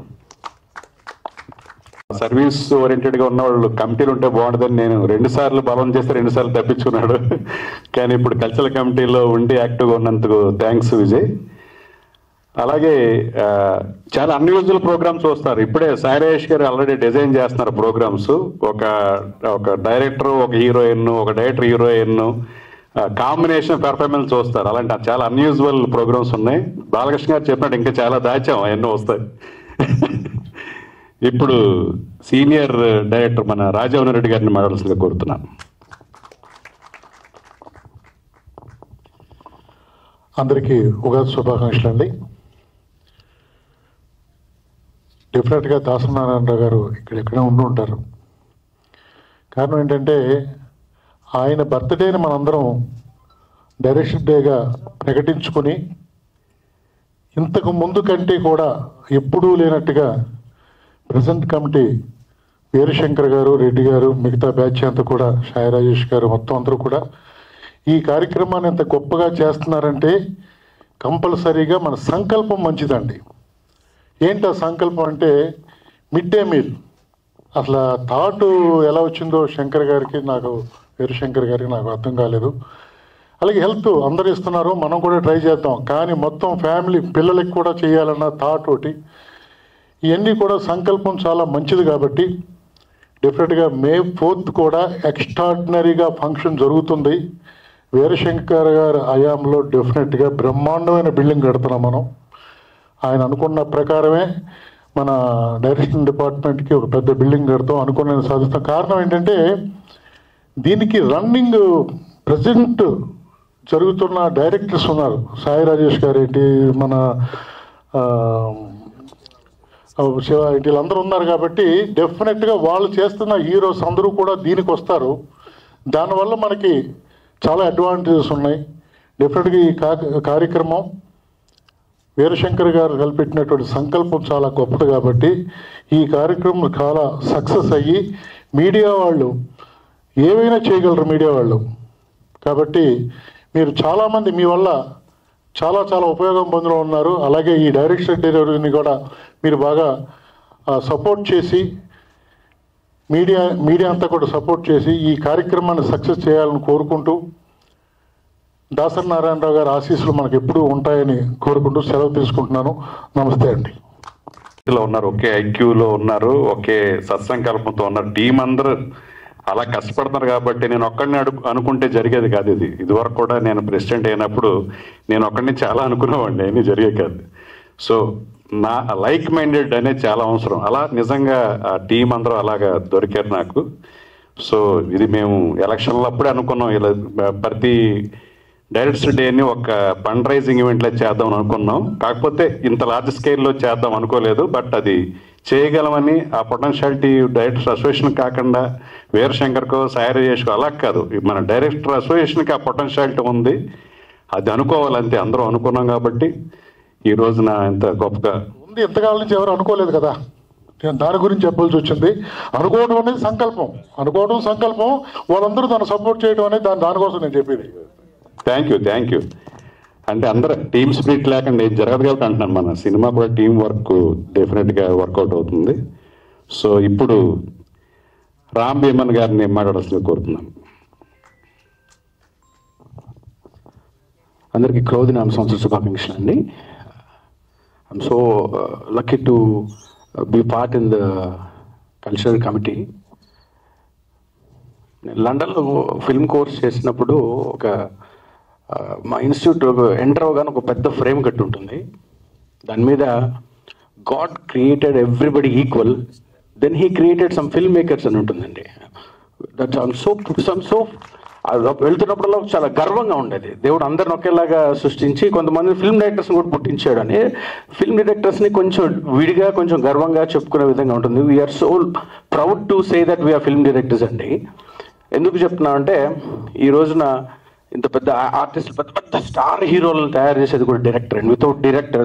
సర్వీస్ ఓరియంటెడ్ గా ఉన్న వాళ్ళు కమిటీలు ఉంటే బాగుంటుందని నేను రెండు సార్లు బలం చేస్తే రెండు సార్లు తప్పించుకున్నాడు కానీ ఇప్పుడు కల్చరల్ కమిటీలో ఉండి యాక్టివ్గా ఉన్నందుకు థ్యాంక్స్ విజయ్ అలాగే ఆ, చాలా అన్యూజువల్ ప్రోగ్రామ్స్ వస్తారు ఇప్పుడే సాయిరేష్ గారు ఆల్రెడీ డిజైన్ చేస్తున్నారు ప్రోగ్రామ్స్ ఒక ఒక డైరెక్టర్ ఒక హీరోయిన్ ఒక డైరెక్టర్ హీరోయిన్ కాంబినేషన్ పెర్ఫార్మెన్స్ చూస్తారు అలాంటి చాలా అన్యూజువల్ ప్రోగ్రామ్స్ ఉన్నాయి బాలకృష్ణ గారు చెప్పినట్టు ఇంకా చాలా దాచాం అవన్నీ వస్తాయి ఇప్పుడు సీనియర్ డైరెక్టర్ మన రాజవన్ రెడ్డి గారిని మాట్లాడాల్సిందిగా కోరుతున్నాను అందరికీ ఉగాది శుభాకాంక్షలు అండి డెఫినెట్గా దాసనారాయణరావు గారు ఇక్కడ ఎక్కడే ఉండి ఉంటారు కారణం ఏంటంటే ఆయన బర్త్డేని మనందరం డైరెక్షన్ డేగా ప్రకటించుకొని ఇంతకు ముందు కంటే కూడా ఎప్పుడూ లేనట్టుగా ప్రజెంట్ కమిటీ వీరశంకర్ గారు రెడ్డి గారు మిగతా బ్యాచ్ అంతా కూడా సాయి రాజేష్ గారు మొత్తం అందరూ కూడా ఈ కార్యక్రమాన్ని ఇంత గొప్పగా చేస్తున్నారంటే కంపల్సరీగా మన సంకల్పం మంచిదండి ఏంటి ఆ సంకల్పం అంటే మిడ్ డే మీల్ అసలు థాట్ ఎలా వచ్చిందో శంకర్ గారికి నాకు వీరశంకర్ గారికి నాకు అర్థం కాలేదు అలాగే హెల్త్ అందరు ఇస్తున్నారు మనం కూడా ట్రై చేద్దాం కానీ మొత్తం ఫ్యామిలీ పిల్లలకి కూడా చేయాలన్న థాట్ ఒకటి ఇవన్నీ కూడా సంకల్పం చాలా మంచిది కాబట్టి డెఫినెట్గా మే ఫోర్త్ కూడా ఎక్స్ట్రాడినరీగా ఫంక్షన్ జరుగుతుంది వీరశంకర్ గారి హయాంలో డెఫినెట్గా బ్రహ్మాండమైన బిల్డింగ్ కడుతున్నాం మనం ఆయన అనుకున్న ప్రకారమే మన డైరెక్షన్ డిపార్ట్మెంట్కి ఒక పెద్ద బిల్డింగ్ కడతాం అనుకున్న సాధిస్తాం కారణం ఏంటంటే దీనికి రన్నింగ్ ప్రజెంట్ జరుగుతున్న డైరెక్టర్స్ ఉన్నారు సాయి రాజేష్ గారు ఏంటి మన ఆ, శివ వీళ్ళందరూ ఉన్నారు కాబట్టి డెఫినెట్గా వాళ్ళు చేస్తున్న హీరోస్ అందరూ కూడా దీనికి వస్తారు దానివల్ల మనకి చాలా అడ్వాంటేజెస్ ఉన్నాయి డెఫినెట్గా ఈ కా- కార్యక్రమం వీరశంకర్ గారు కల్పెట్టినటువంటి సంకల్పం చాలా గొప్పది కాబట్టి ఈ కార్యక్రమం చాలా సక్సెస్ అయ్యి మీడియా వాళ్ళు ఏవైనా చేయగలరు మీడియా వాళ్ళు కాబట్టి మీరు చాలామంది మీ వల్ల చాలా చాలా ఉపయోగం పొందులో ఉన్నారు అలాగే ఈ డైరెక్షన్ డెలివరీని కూడా మీరు బాగా సపోర్ట్ చేసి మీడియా మీడియా అంతా కూడా సపోర్ట్ చేసి ఈ కార్యక్రమాన్ని సక్సెస్ చేయాలని కోరుకుంటూ దాసరి నారాయణరావు గారి ఆశీస్సులు మనకు ఎప్పుడూ ఉంటాయని కోరుకుంటూ సెలవు తీసుకుంటున్నాను నమస్తే అండి లో ఉన్నారు ఒకే ఐక్యూలో ఉన్నారు ఒకే సత్సంకల్పంతో ఉన్నారు టీం అందరూ అలా కష్టపడుతున్నారు కాబట్టి నేను ఒక్కడిని అడు అనుకుంటే జరిగేది కాదు ఇది ఇదివరకు కూడా నేను ప్రెసిడెంట్ అయినప్పుడు నేను ఒక్కడిని చాలా అనుకునేవాడిని అని జరిగే కాదు సో నా లైక్ మైండెడ్ అనేది చాలా అవసరం అలా నిజంగా ఆ టీం అందరూ అలాగా దొరికారు నాకు సో ఇది మేము ఎలక్షన్లో అప్పుడే అనుకున్నాం ఇలా ప్రతి డైరెక్టర్స్ డేని ఒక ఫండ్ రైజింగ్ ఈవెంట్లో చేద్దాం అనుకున్నాం కాకపోతే ఇంత లార్జ్ స్కేల్లో చేద్దాం అనుకోలేదు బట్ అది చేయగలమని ఆ పొటెన్షియాలిటీ డైరెక్టర్స్ అసోసియేషన్ కాకుండా వీరశంకర్కో సాయి రాజేష్కో అలా కాదు మన డైరెక్టర్ అసోసియేషన్కి ఆ పొటెన్షియాలిటీ ఉంది అది అనుకోవాలంతే అందరం అనుకున్నాం కాబట్టి ఈ రోజున ఎంత గొప్పగా ఉంది ఎంతకాలం నుంచి ఎవరు అనుకోలేదు కదా నేను దాని గురించి చెప్పాల్సి వచ్చింది అనుకోవడం అనేది సంకల్పం అనుకోవడం సంకల్పం వాళ్ళందరూ దాన్ని సపోర్ట్ చేయడం అనేది దాని దానికోసం నేను చెప్పేది థ్యాంక్ యూ థ్యాంక్ యూ అంటే అందరూ టీమ్ స్పిరిట్ లేకుండా ఏం జరగదు కాబట్టి అంటున్నాను మన సినిమా కూడా టీం వర్క్ డెఫినెట్గా వర్కౌట్ అవుతుంది సో ఇప్పుడు రామ్ భీమన్ గారిని మాట్లాడాల్సిందిగా కోరుతున్నాను అందరికీ క్రోధి నామ సంవత్సర శుభాకాంక్షలు అండి I'm so lucky to be part in the cultural committee నేను లండన్లో ఫిల్మ్ కోర్స్ చేసినప్పుడు ఒక ఆ, మా ఇన్స్టిట్యూట్ ఎంటర్ అవగానే ఒక పెద్ద ఫ్రేమ్ కట్టి ఉంటుంది దాని మీద god created everybody equal then he created some film makers అని ఉంటుందండి that I'm so some so వెళ్తున్నప్పుడల్లా చాలా గర్వంగా ఉండేది దేవుడు అందరిని ఒకేలాగా సృష్టించి కొంతమంది ఫిల్మ్ డైరెక్టర్స్ని కూడా పుట్టించాడు అని ఫిల్మ్ డైరెక్టర్స్ని కొంచెం విడిగా కొంచెం గర్వంగా చెప్పుకునే విధంగా ఉంటుంది we are so proud to say that we are film directors అండి ఎందుకు చెప్తున్నా అంటే ఈ రోజున ఇంత పెద్ద ఆర్టిస్ట్ పెద్ద పెద్ద స్టార్ హీరోలను తయారు చేసేది కూడా డైరెక్టర్ అండ్ వితౌట్ డైరెక్టర్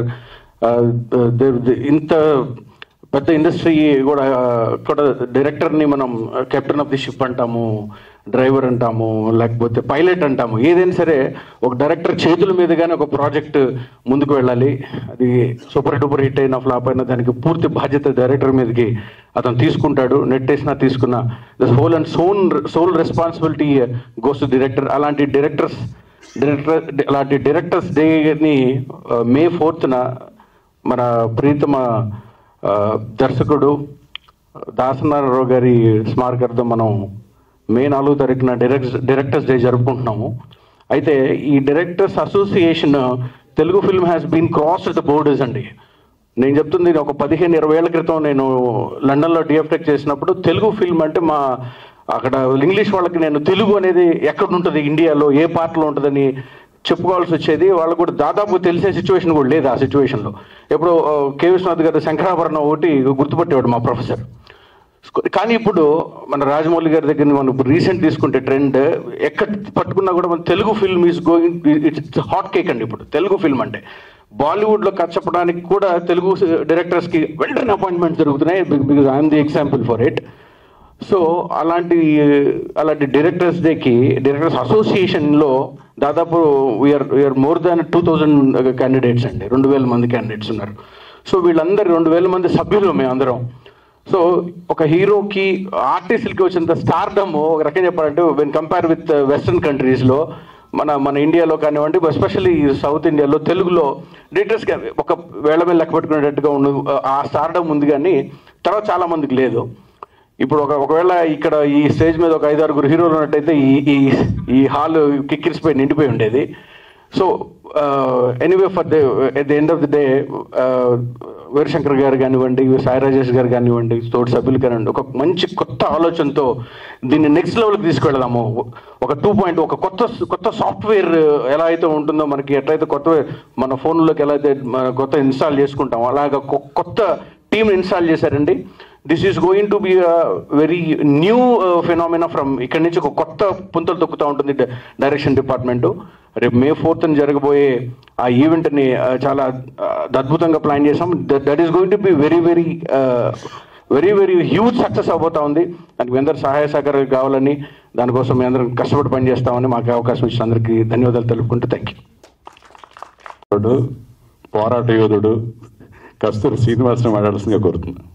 ఇంత పెద్ద ఇండస్ట్రీ కూడా కూడా డైరెక్టర్ని మనం కెప్టెన్ ఆఫ్ ది షిప్ అంటాము డ్రైవర్ అంటాము లేకపోతే పైలట్ అంటాము ఏదైనా సరే ఒక డైరెక్టర్ చేతుల మీదుగానే ఒక ప్రాజెక్ట్ ముందుకు వెళ్ళాలి అది సూపర్ డూపర్ హిట్ అయిన ఫ్లాప్ అయినా దానికి పూర్తి బాధ్యత డైరెక్టర్ మీదకి అతను తీసుకుంటాడు నెట్ వేసినా తీసుకున్నా the whole and sole sole responsibility goes to director అలాంటి డైరెక్టర్స్ డైరెక్టర్ అలాంటి డైరెక్టర్స్ డేని మే ఫోర్త్న మన ప్రీతమ ఆ, దర్శకుడు దాసనారాయణరావు గారి స్మారకార్థం మనం మే నాలుగో తారీఖున డైరెక్ట్ డైరెక్టర్స్ డే జరుపుకుంటున్నాము అయితే ఈ directors association Telugu film has been cross the borders అండి నేను చెప్తుంది ఇది ఒక పదిహేను ఇరవై ఏళ్ల క్రితం నేను లండన్లో డిఎఫ్టెక్ చేసినప్పుడు తెలుగు ఫిల్మ్ అంటే మా అక్కడ ఇంగ్లీష్ వాళ్ళకి నేను తెలుగు అనేది ఎక్కడ ఉంటుంది ఇండియాలో ఏ పార్ట్లో ఉంటుందని చెప్పుకోవాల్సి వచ్చేది వాళ్ళకు కూడా దాదాపు తెలిసే సిచ్యువేషన్ కూడా లేదు ఆ సిచ్యువేషన్లో ఎప్పుడు ఆ, కె విశ్వనాథ్ గారు శంకరాభరణం ఒకటి గుర్తుపట్టేవాడు మా ప్రొఫెసర్ కానీ ఇప్పుడు మన రాజమౌళి గారి దగ్గర మనం ఇప్పుడు రీసెంట్ తీసుకుంటే ట్రెండ్ ఎక్కడ పట్టుకున్నా కూడా మన Telugu film is going it's hot cake అండి ఇప్పుడు తెలుగు ఫిల్మ్ అంటే బాలీవుడ్లో కచ్చపడానికి కూడా తెలుగు డైరెక్టర్స్కి వెంటనే అపాయింట్మెంట్ జరుగుతున్నాయి because I'm the example for it so అలాంటి అలాంటి డైరెక్టర్స్ డేకి డైరెక్టర్స్ అసోసియేషన్లో దాదాపు we are we are more than two thousand candidates అండి రెండు వేల మంది క్యాండిడేట్స్ ఉన్నారు సో వీళ్ళందరూ రెండు వేల మంది సభ్యులు మేము అందరం సో ఒక హీరోకి ఆర్టిస్టులకి వచ్చినంత స్టార్డమ్ ఒక రకంగా చెప్పాలంటే వెన్ కంపేర్ విత్ వెస్ట్రన్ కంట్రీస్లో మన మన ఇండియాలో కానివ్వండి ఎస్పెషల్లీ సౌత్ ఇండియాలో తెలుగులో డైరెక్టర్స్కి ఒక వేళ మీద లెక్క పెట్టుకునేటట్టుగా ఉన్న ఆ స్టార్డమ్ ఉంది కానీ తర్వాత చాలా మందికి లేదు ఇప్పుడు ఒక ఒకవేళ ఇక్కడ ఈ స్టేజ్ మీద ఒక ఐదారుగురు హీరోలు ఉన్నట్టయితే ఈ ఈ ఈ హాల్ కిక్కిరిసిపోయి నిండిపోయి ఉండేది so anyway for the at the end of the day Veerashankar గారు కానివ్వండి సాయి రాజేష్ గారు కానివ్వండి తోటి సభ్యులు కానివ్వండి ఒక మంచి కొత్త ఆలోచనతో దీన్ని నెక్స్ట్ లెవెల్కి తీసుకెళ్దాము ఒక టూ పాయింట్ ఒక కొత్త కొత్త సాఫ్ట్వేర్ ఎలా అయితే ఉంటుందో మనకి ఎట్లయితే కొత్త మన ఫోన్లోకి ఎలా అయితే మన కొత్త ఇన్స్టాల్ చేసుకుంటాం అలాగ కొ- కొత్త టీమ్ ఇన్స్టాల్ చేశారండి this is going to be very new phenomena from ఇక్కడి నుంచి ఒక కొత్త పుంతలు తొక్కుతూ ఉంటుంది డైరెక్షన్ డిపార్ట్మెంట్ రేపు మే ఫోర్త్ జరగబోయే ఆ ఈవెంట్ని చాలా uh, అద్భుతంగా ప్లాన్ చేసాం that is going to be very very very very huge success అవబోతా ఉంది దానికి మీ అందరు సహాయ సహకారాలు కావాలని దానికోసం మీ అందరం కష్టపడి పనిచేస్తామని మాకు అవకాశం ఇచ్చిన అందరికీ ధన్యవాదాలు తెలుపుకుంటూ థ్యాంక్ యూ యోధుడు, పోరాట యోధుడు కస్తూరి శ్రీనివాసరావు మాట్లాడాల్సిందిగా కోరుతున్నాను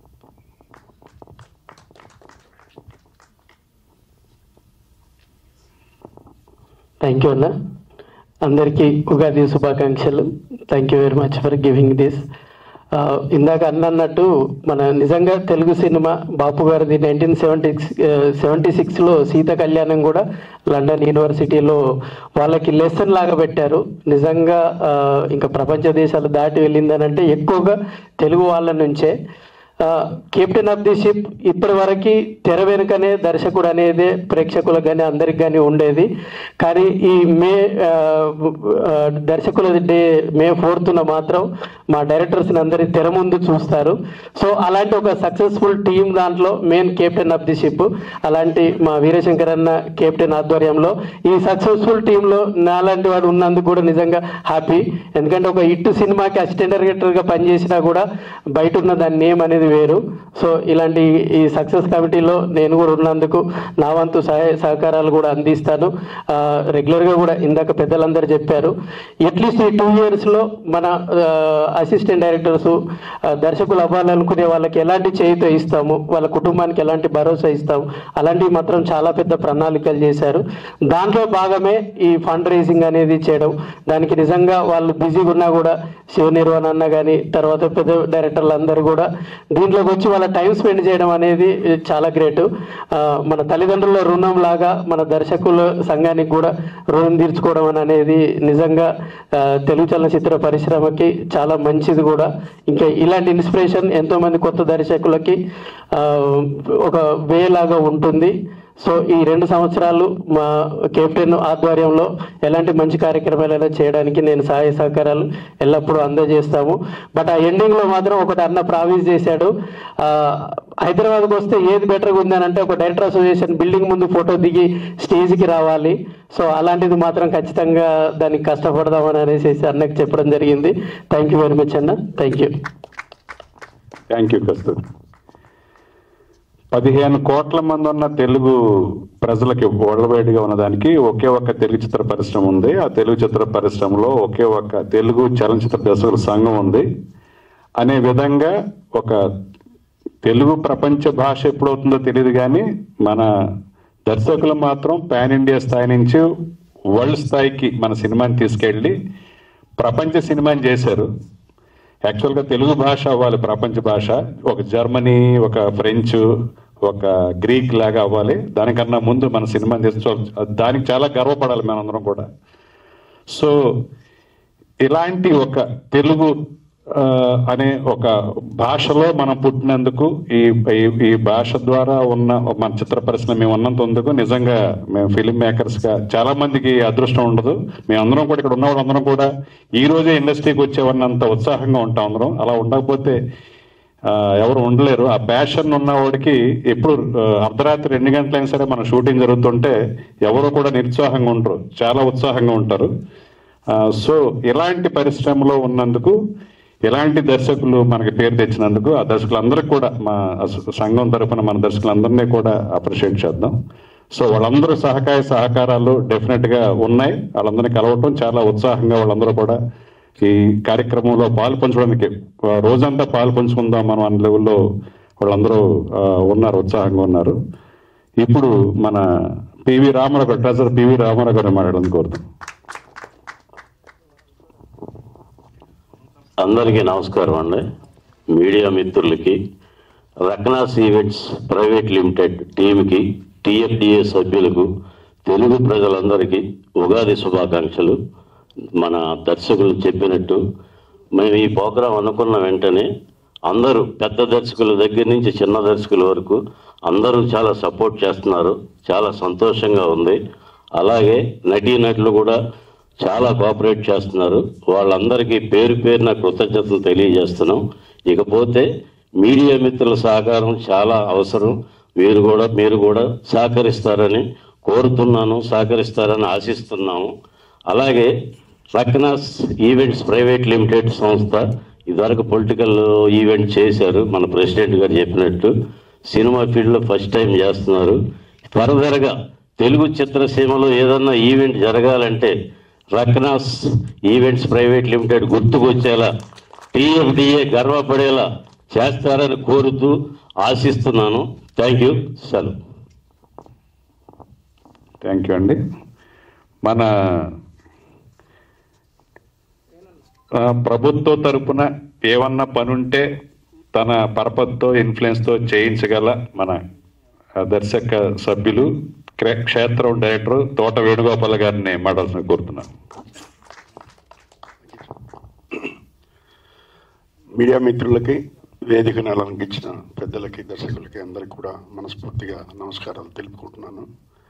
థ్యాంక్ యూ అన్న అందరికీ ఉగాది శుభాకాంక్షలు thank you very much for giving this ఇందాక అన్న అన్నట్టు మన నిజంగా తెలుగు సినిమా బాపు గారిది నైన్టీన్ సెవెంటీ సెవెంటీ సిక్స్లో సీత కళ్యాణం కూడా లండన్ యూనివర్సిటీలో వాళ్ళకి లెసన్ లాగా పెట్టారు నిజంగా ఆ, ఇంకా ప్రపంచ దేశాలు దాటి వెళ్ళిందనంటే ఎక్కువగా తెలుగు వాళ్ళ నుంచే కెప్టెన్ ఆఫ్ ది షిప్ ఇప్పటి వరకు తెర వెనుకనే దర్శకుడు అనేది ప్రేక్షకులకు కానీ అందరికి కానీ ఉండేది కానీ ఈ మే ఆ, ఆ, దర్శకుల డే మే ఫోర్త్న మాత్రం మా డైరెక్టర్స్ని అందరి తెర ముందు చూస్తారు సో అలాంటి ఒక సక్సెస్ఫుల్ టీం దాంట్లో main captain of the ship అలాంటి మా వీరశంకర్ అన్న కెప్టెన్ ఆధ్వర్యంలో ఈ సక్సెస్ఫుల్ టీంలో నాలాంటి వాడు ఉన్నందుకు కూడా నిజంగా హ్యాపీ ఎందుకంటే ఒక ఇట్టు సినిమాకి అసిస్టెంట్ డైరెక్టర్గా పనిచేసినా కూడా బయట ఉన్న దాని నేమ్ అనేది వేరు సో ఇలాంటి ఈ సక్సెస్ కమిటీలో నేను కూడా ఉన్నందుకు నా వంతు సహాయ సహకారాలు కూడా అందిస్తాను ఆ, రెగ్యులర్గా కూడా ఇందాక పెద్దలందరూ చెప్పారు అట్లీస్ట్ ఈ టూ ఇయర్స్లో మన అసిస్టెంట్ డైరెక్టర్స్ దర్శకులు అవ్వాలనుకునే వాళ్ళకి ఎలాంటి చేయితో ఇస్తాము వాళ్ళ కుటుంబానికి ఎలాంటి భరోసా ఇస్తాము అలాంటివి మాత్రం చాలా పెద్ద ప్రణాళికలు చేశారు దాంట్లో భాగమే ఈ ఫండ్ రైజింగ్ అనేది చేయడం దానికి నిజంగా వాళ్ళు బిజీగా ఉన్నా కూడా శివ నిర్వహణ అన్న కానీ తర్వాత పెద్ద డైరెక్టర్లు అందరూ కూడా దీంట్లోకి వచ్చి వాళ్ళ టైం స్పెండ్ చేయడం అనేది చాలా గ్రేట్ మన తల్లిదండ్రుల రుణం లాగా మన దర్శకుల సంఘానికి కూడా రుణం తీర్చుకోవడం అని అనేది నిజంగా ఆ, తెలుగు చలనచిత్ర పరిశ్రమకి చాలా మంచిది కూడా ఇంకా ఇలాంటి ఇన్స్పిరేషన్ ఎంతో మంది కొత్త దర్శకులకి ఆ, ఒక వే లాగా ఉంటుంది సో ఈ రెండు సంవత్సరాలు మా కెప్టెన్ ఆధ్వర్యంలో ఎలాంటి మంచి కార్యక్రమాలైనా చేయడానికి నేను సహాయ సహకారాలు ఎల్లప్పుడూ అందజేస్తాము బట్ ఆ ఎండింగ్లో మాత్రం ఒకటి అన్న ప్రామిస్ చేశాడు ఆ, హైదరాబాద్కి వస్తే ఏది బెటర్గా ఉందని అంటే ఒక డైరెక్టర్ అసోసియేషన్ బిల్డింగ్ ముందు ఫోటో దిగి స్టేజ్కి రావాలి సో అలాంటిది మాత్రం ఖచ్చితంగా దానికి కష్టపడదామని అనేసి అన్నకి చెప్పడం జరిగింది థ్యాంక్ యూ వెరీ మచ్ అన్న thank you thank you Kasturi పదిహేను కోట్ల మంది ఉన్న తెలుగు ప్రజలకి వరల్డ్ ఉన్నదానికి ఒకే ఒక్క తెలుగు చిత్ర పరిశ్రమ ఉంది ఆ తెలుగు చిత్ర పరిశ్రమలో ఒకే ఒక్క తెలుగు చలనచిత్ర దర్శకుల సంఘం ఉంది అనే విధంగా ఒక తెలుగు ప్రపంచ భాష ఎప్పుడవుతుందో తెలియదు కానీ మన దర్శకులు మాత్రం పాన్ ఇండియా స్థాయి నుంచి వరల్డ్ స్థాయికి మన సినిమాని తీసుకెళ్ళి ప్రపంచ సినిమాని చేశారు యాక్చువల్గా తెలుగు భాష అవ్వాలి ప్రపంచ భాష ఒక జర్మనీ ఒక ఫ్రెంచ్ ఒక గ్రీక్ లాగా అవ్వాలి దానికన్నా ముందు మన సినిమా తీసుకో దానికి చాలా గర్వపడాలి మనందరం కూడా సో ఇలాంటి ఒక తెలుగు ఆ, అనే ఒక భాషలో మనం పుట్టినందుకు ఈ ఈ- ఈ భాష ద్వారా ఉన్న మన చిత్ర పరిశ్రమ మేము ఉన్నంత అందుకు నిజంగా మేము ఫిలిం మేకర్స్ గా చాలా మందికి అదృష్టం ఉండదు మేమందరం కూడా ఇక్కడ ఉన్న వాళ్ళందరం కూడా ఈ రోజే ఇండస్ట్రీకి వచ్చేవన్నంత ఉత్సాహంగా ఉంటాం అందరం అలా ఉండకపోతే ఆ, ఎవరు ఉండలేరు ఆ ప్యాషన్ ఉన్నవాడికి ఎప్పుడు ఆ, అర్ధరాత్రి ఎన్ని గంటలైనా సరే మన షూటింగ్ జరుగుతుంటే ఎవరు కూడా నిరుత్సాహంగా ఉండరు చాలా ఉత్సాహంగా ఉంటారు ఆ, సో ఇలాంటి పరిశ్రమలో ఉన్నందుకు ఇలాంటి దర్శకులు మనకి పేరు తెచ్చినందుకు ఆ దర్శకులందరికీ కూడా మా అస- సంఘం తరపున మన దర్శకులందరినీ కూడా అప్రిషియేట్ చేద్దాం సో వాళ్ళందరూ సహకాయ సహకారాలు డెఫినెట్ గా ఉన్నాయి వాళ్ళందరినీ కలవటం చాలా ఉత్సాహంగా వాళ్ళందరూ కూడా ఈ కార్యక్రమంలో పాలు పంచడానికి ఆ, రోజంతా పాలు పంచుకుందాం మనం అన్న లెవెల్లో వాళ్ళందరూ ఆ, ఉన్నారు ఉత్సాహంగా ఉన్నారు ఇప్పుడు మన పివి రామారావు గారు ట్రెజర్ పివి రామారావు గారు మాట్లాడాలని కోరుతాం అందరికీ నమస్కారం అండి మీడియా మిత్రులకి రత్నాస్ ఈవెంట్స్ ప్రైవేట్ లిమిటెడ్ టీంకి టీఎఫ్డిఏ సభ్యులకు తెలుగు ప్రజలందరికీ ఉగాది శుభాకాంక్షలు మన దర్శకులు చెప్పినట్టు మేము ఈ ప్రోగ్రాం అనుకున్న వెంటనే అందరూ పెద్ద దర్శకుల దగ్గర నుంచి చిన్న దర్శకుల వరకు అందరూ చాలా సపోర్ట్ చేస్తున్నారు చాలా సంతోషంగా ఉంది అలాగే నటీనటులు కూడా చాలా కోఆపరేట్ చేస్తున్నారు వాళ్ళందరికీ పేరు పేరున కృతజ్ఞతలు తెలియజేస్తున్నాం ఇకపోతే మీడియా మిత్రుల సహకారం చాలా అవసరం మీరు కూడా మీరు కూడా సహకరిస్తారని కోరుతున్నాను సహకరిస్తారని ఆశిస్తున్నాము అలాగే రక్నాస్ ఈవెంట్స్ ప్రైవేట్ లిమిటెడ్ సంస్థ ఇదివరకు పొలిటికల్ ఈవెంట్ చేశారు మన ప్రెసిడెంట్ గారు చెప్పినట్టు సినిమా ఫీల్డ్లో ఫస్ట్ టైం చేస్తున్నారు ఫర్దర్గా తెలుగు చిత్రసీమలో ఏదన్నా ఈవెంట్ జరగాలంటే రక్నాస్ ఈవెంట్స్ ప్రైవేట్ లిమిటెడ్ గుర్తుకొచ్చేలా టీఎఫ్డిఏ గర్వపడేలా చేస్తారని కోరుతూ ఆశిస్తున్నాను థ్యాంక్ యూ సెలవు థ్యాంక్ యూ అండి మన ఆ, ప్రభుత్వ తరపున ఏమన్నా పనుంటే తన పరపతితో ఇన్ఫ్లుయెన్స్తో చేయించగల మన ఆ, దర్శక సభ్యులు క్రే- క్షేత్రం డైరెక్టర్ తోట వేణుగోపాల్ గారిని మాట్లాడాల్సిన కోరుతున్నాను మీడియా మిత్రులకి వేదికను అలంకించిన పెద్దలకి దర్శకులకి అందరికి కూడా మనస్ఫూర్తిగా నమస్కారాలు తెలుపుకుంటున్నాను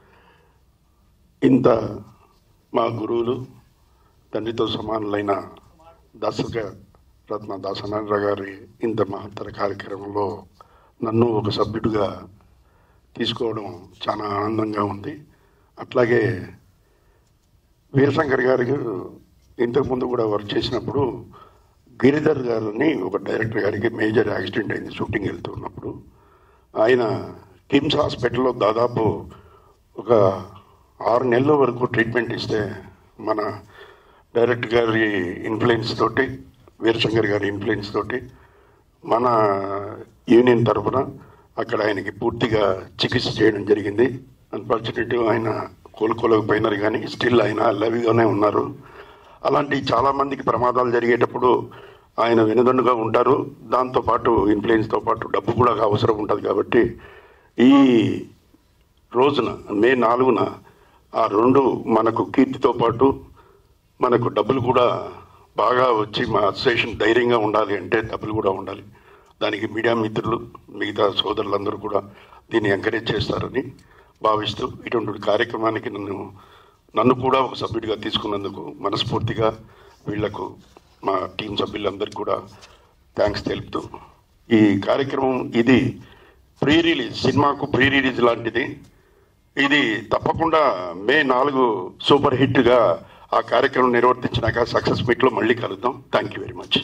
ఇంత మా గురువులు తండ్రితో సమానులైన దర్శక రత్న దాసనారాయణ గారి ఇంత మహత్తర కార్యక్రమంలో నన్ను ఒక సభ్యుడిగా తీసుకోవడం చాలా ఆనందంగా ఉంది అట్లాగే వీరశంకర్ గారు ఇంతకుముందు కూడా వర్క్ చేసినప్పుడు గిరిధర్ గారిని ఒక డైరెక్టర్ గారికి మేజర్ యాక్సిడెంట్ అయింది షూటింగ్ వెళ్తున్నప్పుడు ఆయన కిమ్స్ హాస్పిటల్లో దాదాపు ఒక ఆరు నెలల వరకు ట్రీట్మెంట్ ఇస్తే మన డైరెక్టర్ గారి ఇన్ఫ్లుయెన్స్ తోటి వీరశంకర్ గారి ఇన్ఫ్లుయెన్స్ తోటి మన యూనియన్ తరఫున అక్కడ ఆయనకి పూర్తిగా చికిత్స చేయడం జరిగింది అన్ఫార్చునేట్ ఆయన కోలుకోలేకపోయినారు కానీ స్టిల్ ఆయన లవిగానే ఉన్నారు అలాంటి చాలా మందికి ప్రమాదాలు జరిగేటప్పుడు ఆయన వెనుదన్నుగా ఉంటారు దాంతోపాటు ఇన్ఫ్లుయెన్స్తో పాటు డబ్బు కూడా అవసరం ఉంటుంది కాబట్టి ఈ రోజున మే నాలుగున ఆ రెండు మనకు కీర్తితో పాటు మనకు డబ్బులు కూడా బాగా వచ్చి మా అసోసియేషన్ ధైర్యంగా ఉండాలి అంటే డబ్బులు కూడా ఉండాలి దానికి మీడియా మిత్రులు మిగతా సోదరులందరూ కూడా దీన్ని ఎంకరేజ్ చేస్తారని భావిస్తూ ఇటువంటి కార్యక్రమానికి నన్ను నన్ను కూడా ఒక సభ్యుడిగా తీసుకున్నందుకు మనస్ఫూర్తిగా వీళ్లకు మా టీం సభ్యులందరికీ కూడా థ్యాంక్స్ తెలుపుతూ ఈ కార్యక్రమం ఇది ప్రీ రిలీజ్ సినిమాకు ప్రీ రిలీజ్ లాంటిది ఇది తప్పకుండా మే నాలుగు సూపర్ హిట్గా ఆ కార్యక్రమం నిర్వర్తించినాక సక్సెస్ మీట్లో మళ్ళీ కలుద్దాం థ్యాంక్ యూ వెరీ మచ్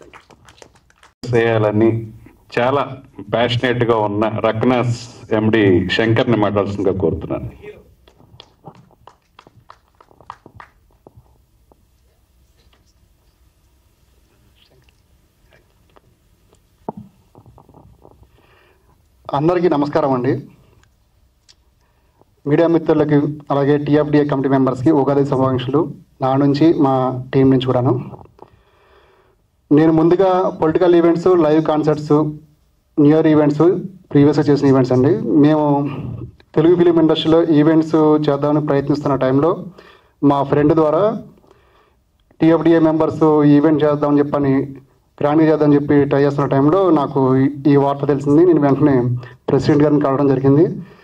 చేయాలని చాలా ప్యాషనేట్ గా ఉన్న రక్నాస్ ఎండి శంకర్ని మాట్లాడాల్సిందిగా కోరుతున్నాను అందరికీ నమస్కారం అండి మీడియా మిత్రులకి అలాగే టీఎఫ్డిఏ కమిటీ మెంబర్స్కి ఉగాది శుభాకాంక్షలు నా నుంచి మా టీం నుంచి కూడాను నేను ముందుగా political events live concerts new year events ప్రీవియస్గా చేసిన ఈవెంట్స్ అండి మేము తెలుగు ఫిలిం ఇండస్ట్రీలో ఈవెంట్స్ చేద్దామని ప్రయత్నిస్తున్న టైంలో మా ఫ్రెండ్ ద్వారా టీఎఫ్డిఏ మెంబర్స్ ఈవెంట్ చేద్దామని చెప్పని గ్రాండ్గా చేద్దామని చెప్పి ట్రై చేస్తున్న టైంలో నాకు ఈ- ఈ వార్త తెలిసింది నేను వెంటనే ప్రెసిడెంట్ గారిని కలవడం జరిగింది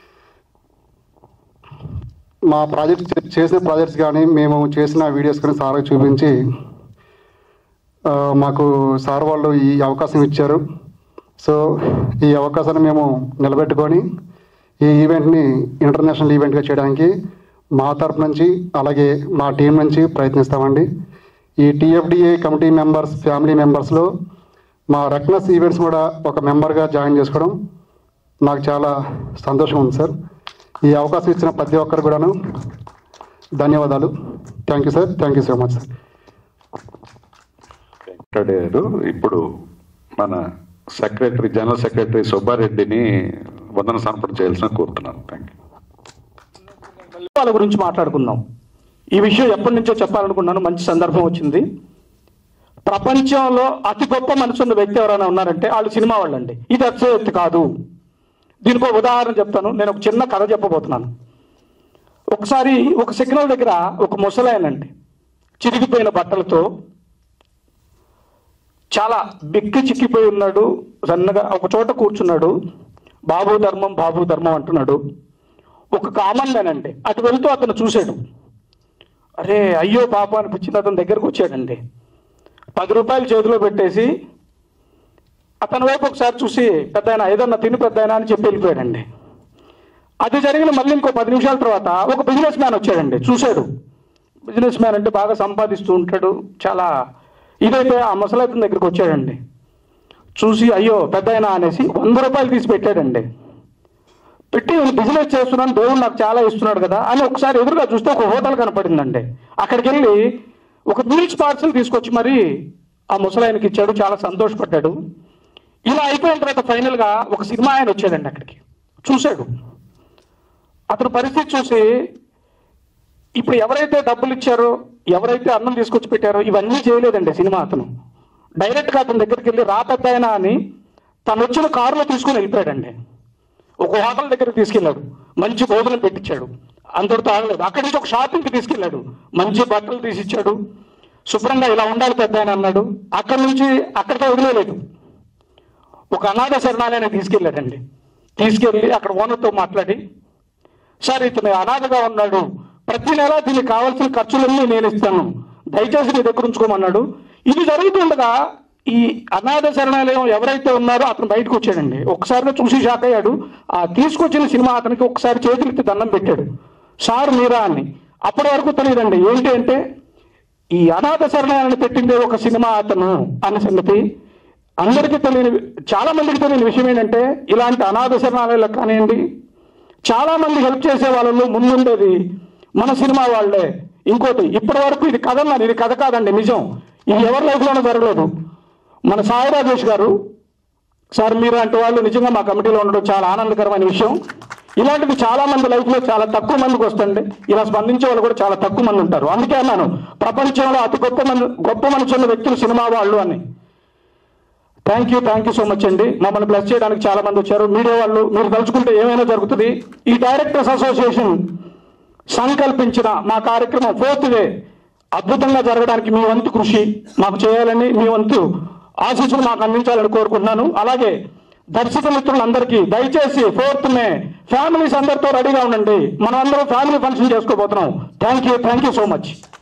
మా ప్రాజెక్ట్ చే- చేసిన ప్రాజెక్ట్స్ కానీ మేము చేసిన వీడియోస్ కానీ సార్కి చూపించి ఆ, మాకు సార్ వాళ్ళు ఈ అవకాశం ఇచ్చారు సో ఈ అవకాశాన్ని మేము నిలబెట్టుకొని ఈ ఈవెంట్ని ఇంటర్నేషనల్ ఈవెంట్గా చేయడానికి మా తరపు నుంచి అలాగే మా టీం నుంచి ప్రయత్నిస్తామండి ఈ టీఎఫ్డిఏ కమిటీ మెంబర్స్ ఫ్యామిలీ మెంబర్స్లో మా రక్నస్ ఈవెంట్స్ కూడా ఒక మెంబర్గా జాయిన్ చేసుకోవడం నాకు చాలా సంతోషం ఉంది సార్ ఈ అవకాశం ఇచ్చిన ప్రతి ఒక్కరు కూడాను ధన్యవాదాలు thank you sir thank you so much sir మాట్లాడారు ఇప్పుడు మన సెక్రటరీ జనరల్ సెక్రటరీ సుబ్బారెడ్డిని వందన సమర్పణ చేయాల్సిన కోరుతున్నాను థ్యాంక్ యూ వాళ్ళ గురించి మాట్లాడుకుందాం ఈ విషయం ఎప్పటి నుంచో చెప్పాలనుకున్నాను మంచి సందర్భం వచ్చింది ప్రపంచంలో అతి గొప్ప మనసు ఉన్న వ్యక్తి ఎవరైనా ఉన్నారంటే వాళ్ళు సినిమా వాళ్ళండి ఇది అత్యక్తి కాదు దీనికి ఒక ఉదాహరణ చెప్తాను నేను ఒక చిన్న కథ చెప్పబోతున్నాను ఒకసారి ఒక సిగ్నల్ దగ్గర ఒక ముసలాయనండి చిరిగిపోయిన బట్టలతో చాలా బిక్కి చిక్కిపోయి ఉన్నాడు సన్నగా ఒక చోట కూర్చున్నాడు బాబు ధర్మం బాబు ధర్మం అంటున్నాడు ఒక కామన్ మ్యాన్ అండి అటు వెళ్తూ అతను చూశాడు అరే అయ్యో పాప అనిపించింది అతని దగ్గరకు వచ్చాడండి పది రూపాయలు చేతిలో పెట్టేసి అతని వైపు ఒకసారి చూసి పెద్ద ఆయన ఏదన్నా తిని పెద్ద ఆయన అని చెప్పి వెళ్ళిపోయాడండి అది జరిగిన మళ్ళీ ఇంకో పది నిమిషాల తర్వాత ఒక బిజినెస్ మ్యాన్ వచ్చాడండి చూశాడు బిజినెస్ మ్యాన్ అంటే బాగా సంపాదిస్తూ ఉంటాడు చాలా ఇదైతే ఆ ముసలైతన దగ్గరికి వచ్చాడండి చూసి అయ్యో పెద్ద అనేసి వంద రూపాయలు తీసి పెట్టాడండి పెట్టి నేను బిజినెస్ చేస్తున్నాను దేవుడు నాకు చాలా ఇస్తున్నాడు కదా అని ఒకసారి ఎదురుగా చూస్తే ఒక హోటల్ కనపడిందండి అక్కడికి వెళ్ళి ఒక మీల్స్ పార్సల్ తీసుకొచ్చి మరి ఆ ముసలాయనకి ఇచ్చాడు చాలా సంతోషపడ్డాడు ఇలా అయిపోయిన తర్వాత ఫైనల్గా ఒక సినిమా ఆయన వచ్చాడండి అక్కడికి చూశాడు అతని పరిస్థితి చూసి ఇప్పుడు ఎవరైతే డబ్బులు ఇచ్చారో ఎవరైతే అన్నం తీసుకొచ్చి పెట్టారో ఇవన్నీ చేయలేదండి సినిమా అతను డైరెక్ట్గా అతని దగ్గరికి వెళ్ళి రా పెద్ద ఆయన అని తను వచ్చిన కారులో తీసుకుని వెళ్ళిపోయాడండి ఒక హోటల్ దగ్గరికి తీసుకెళ్ళాడు మంచి భోజనం పెట్టించాడు అందరితో ఆగలేదు అక్కడి నుంచి ఒక షాపింగ్కి తీసుకెళ్ళాడు మంచి బట్టలు తీసిచ్చాడు శుభ్రంగా ఇలా ఉండాలి పెద్ద ఆయన అన్నాడు అక్కడి నుంచి అక్కడితో వదిలేదు ఒక అనాథ శరణాలయాన్ని తీసుకెళ్ళాడండి తీసుకెళ్ళి అక్కడ ఓనర్తో మాట్లాడి సార్ ఇతను అనాథగా ఉన్నాడు ప్రతి నెల దీనికి కావాల్సిన ఖర్చులన్నీ నేను ఇస్తాను దయచేసి నీ దగ్గర ఉంచుకోమన్నాడు ఇది జరుగుతుండగా ఈ అనాథ శరణాలయం ఎవరైతే ఉన్నారో అతను బయటకు వచ్చాడండి ఒకసారిగా చూసి షాక్ అయ్యాడు ఆ తీసుకొచ్చిన సినిమా అతనికి ఒకసారి చేతులెత్తి దండం పెట్టాడు సార్ మీరా అని అప్పటి వరకు తెలియదండి ఏంటి అంటే ఈ అనాథ శరణాలయాన్ని పెట్టిందే ఒక సినిమా అతను అన్న సంగతి అందరికీ తెలియని చాలా మందికి తెలియని విషయం ఏంటంటే ఇలాంటి అనాథ శరణాలయాలకు కానివ్వండి చాలా మంది హెల్ప్ చేసే వాళ్ళలో ముందుండేది మన సినిమా వాళ్ళే ఇంకోటి ఇప్పటి వరకు ఇది కథ అన్నారు ఇది కథ కాదండి నిజం ఇది ఎవరి లైఫ్లోనూ జరగలేదు మన సాయి రాజేష్ గారు సార్ మీరు అంటే వాళ్ళు నిజంగా మా కమిటీలో ఉండడం చాలా ఆనందకరమైన విషయం ఇలాంటివి చాలా మంది లైఫ్లో చాలా తక్కువ మందికి వస్తుంది ఇలా స్పందించే వాళ్ళు కూడా చాలా తక్కువ మంది ఉంటారు అందుకే అన్నాను ప్రపంచంలో అతి గొప్ప మంది గొప్ప మనసు ఉన్న వ్యక్తులు సినిమా వాళ్ళు అని thank you thank you so much అండి మమ్మల్ని బ్లెస్ చేయడానికి చాలా మంది వచ్చారు మీడియా వాళ్ళు మీరు తలుచుకుంటే ఏమైనా జరుగుతుంది ఈ డైరెక్టర్స్ అసోసియేషన్ సంకల్పించిన మా కార్యక్రమం ఫోర్త్ డే అద్భుతంగా జరగడానికి మీ వంతు కృషి మాకు చేయాలని మీ వంతు ఆశీస్సులు మాకు అందించాలని కోరుకుంటున్నాను అలాగే దర్శక మిత్రులందరికీ దయచేసి ఫోర్త్ మే ఫ్యామిలీస్ అందరితో రెడీగా ఉండండి మనం అందరం ఫ్యామిలీ ఫంక్షన్ చేసుకోబోతున్నాం thank you thank you so much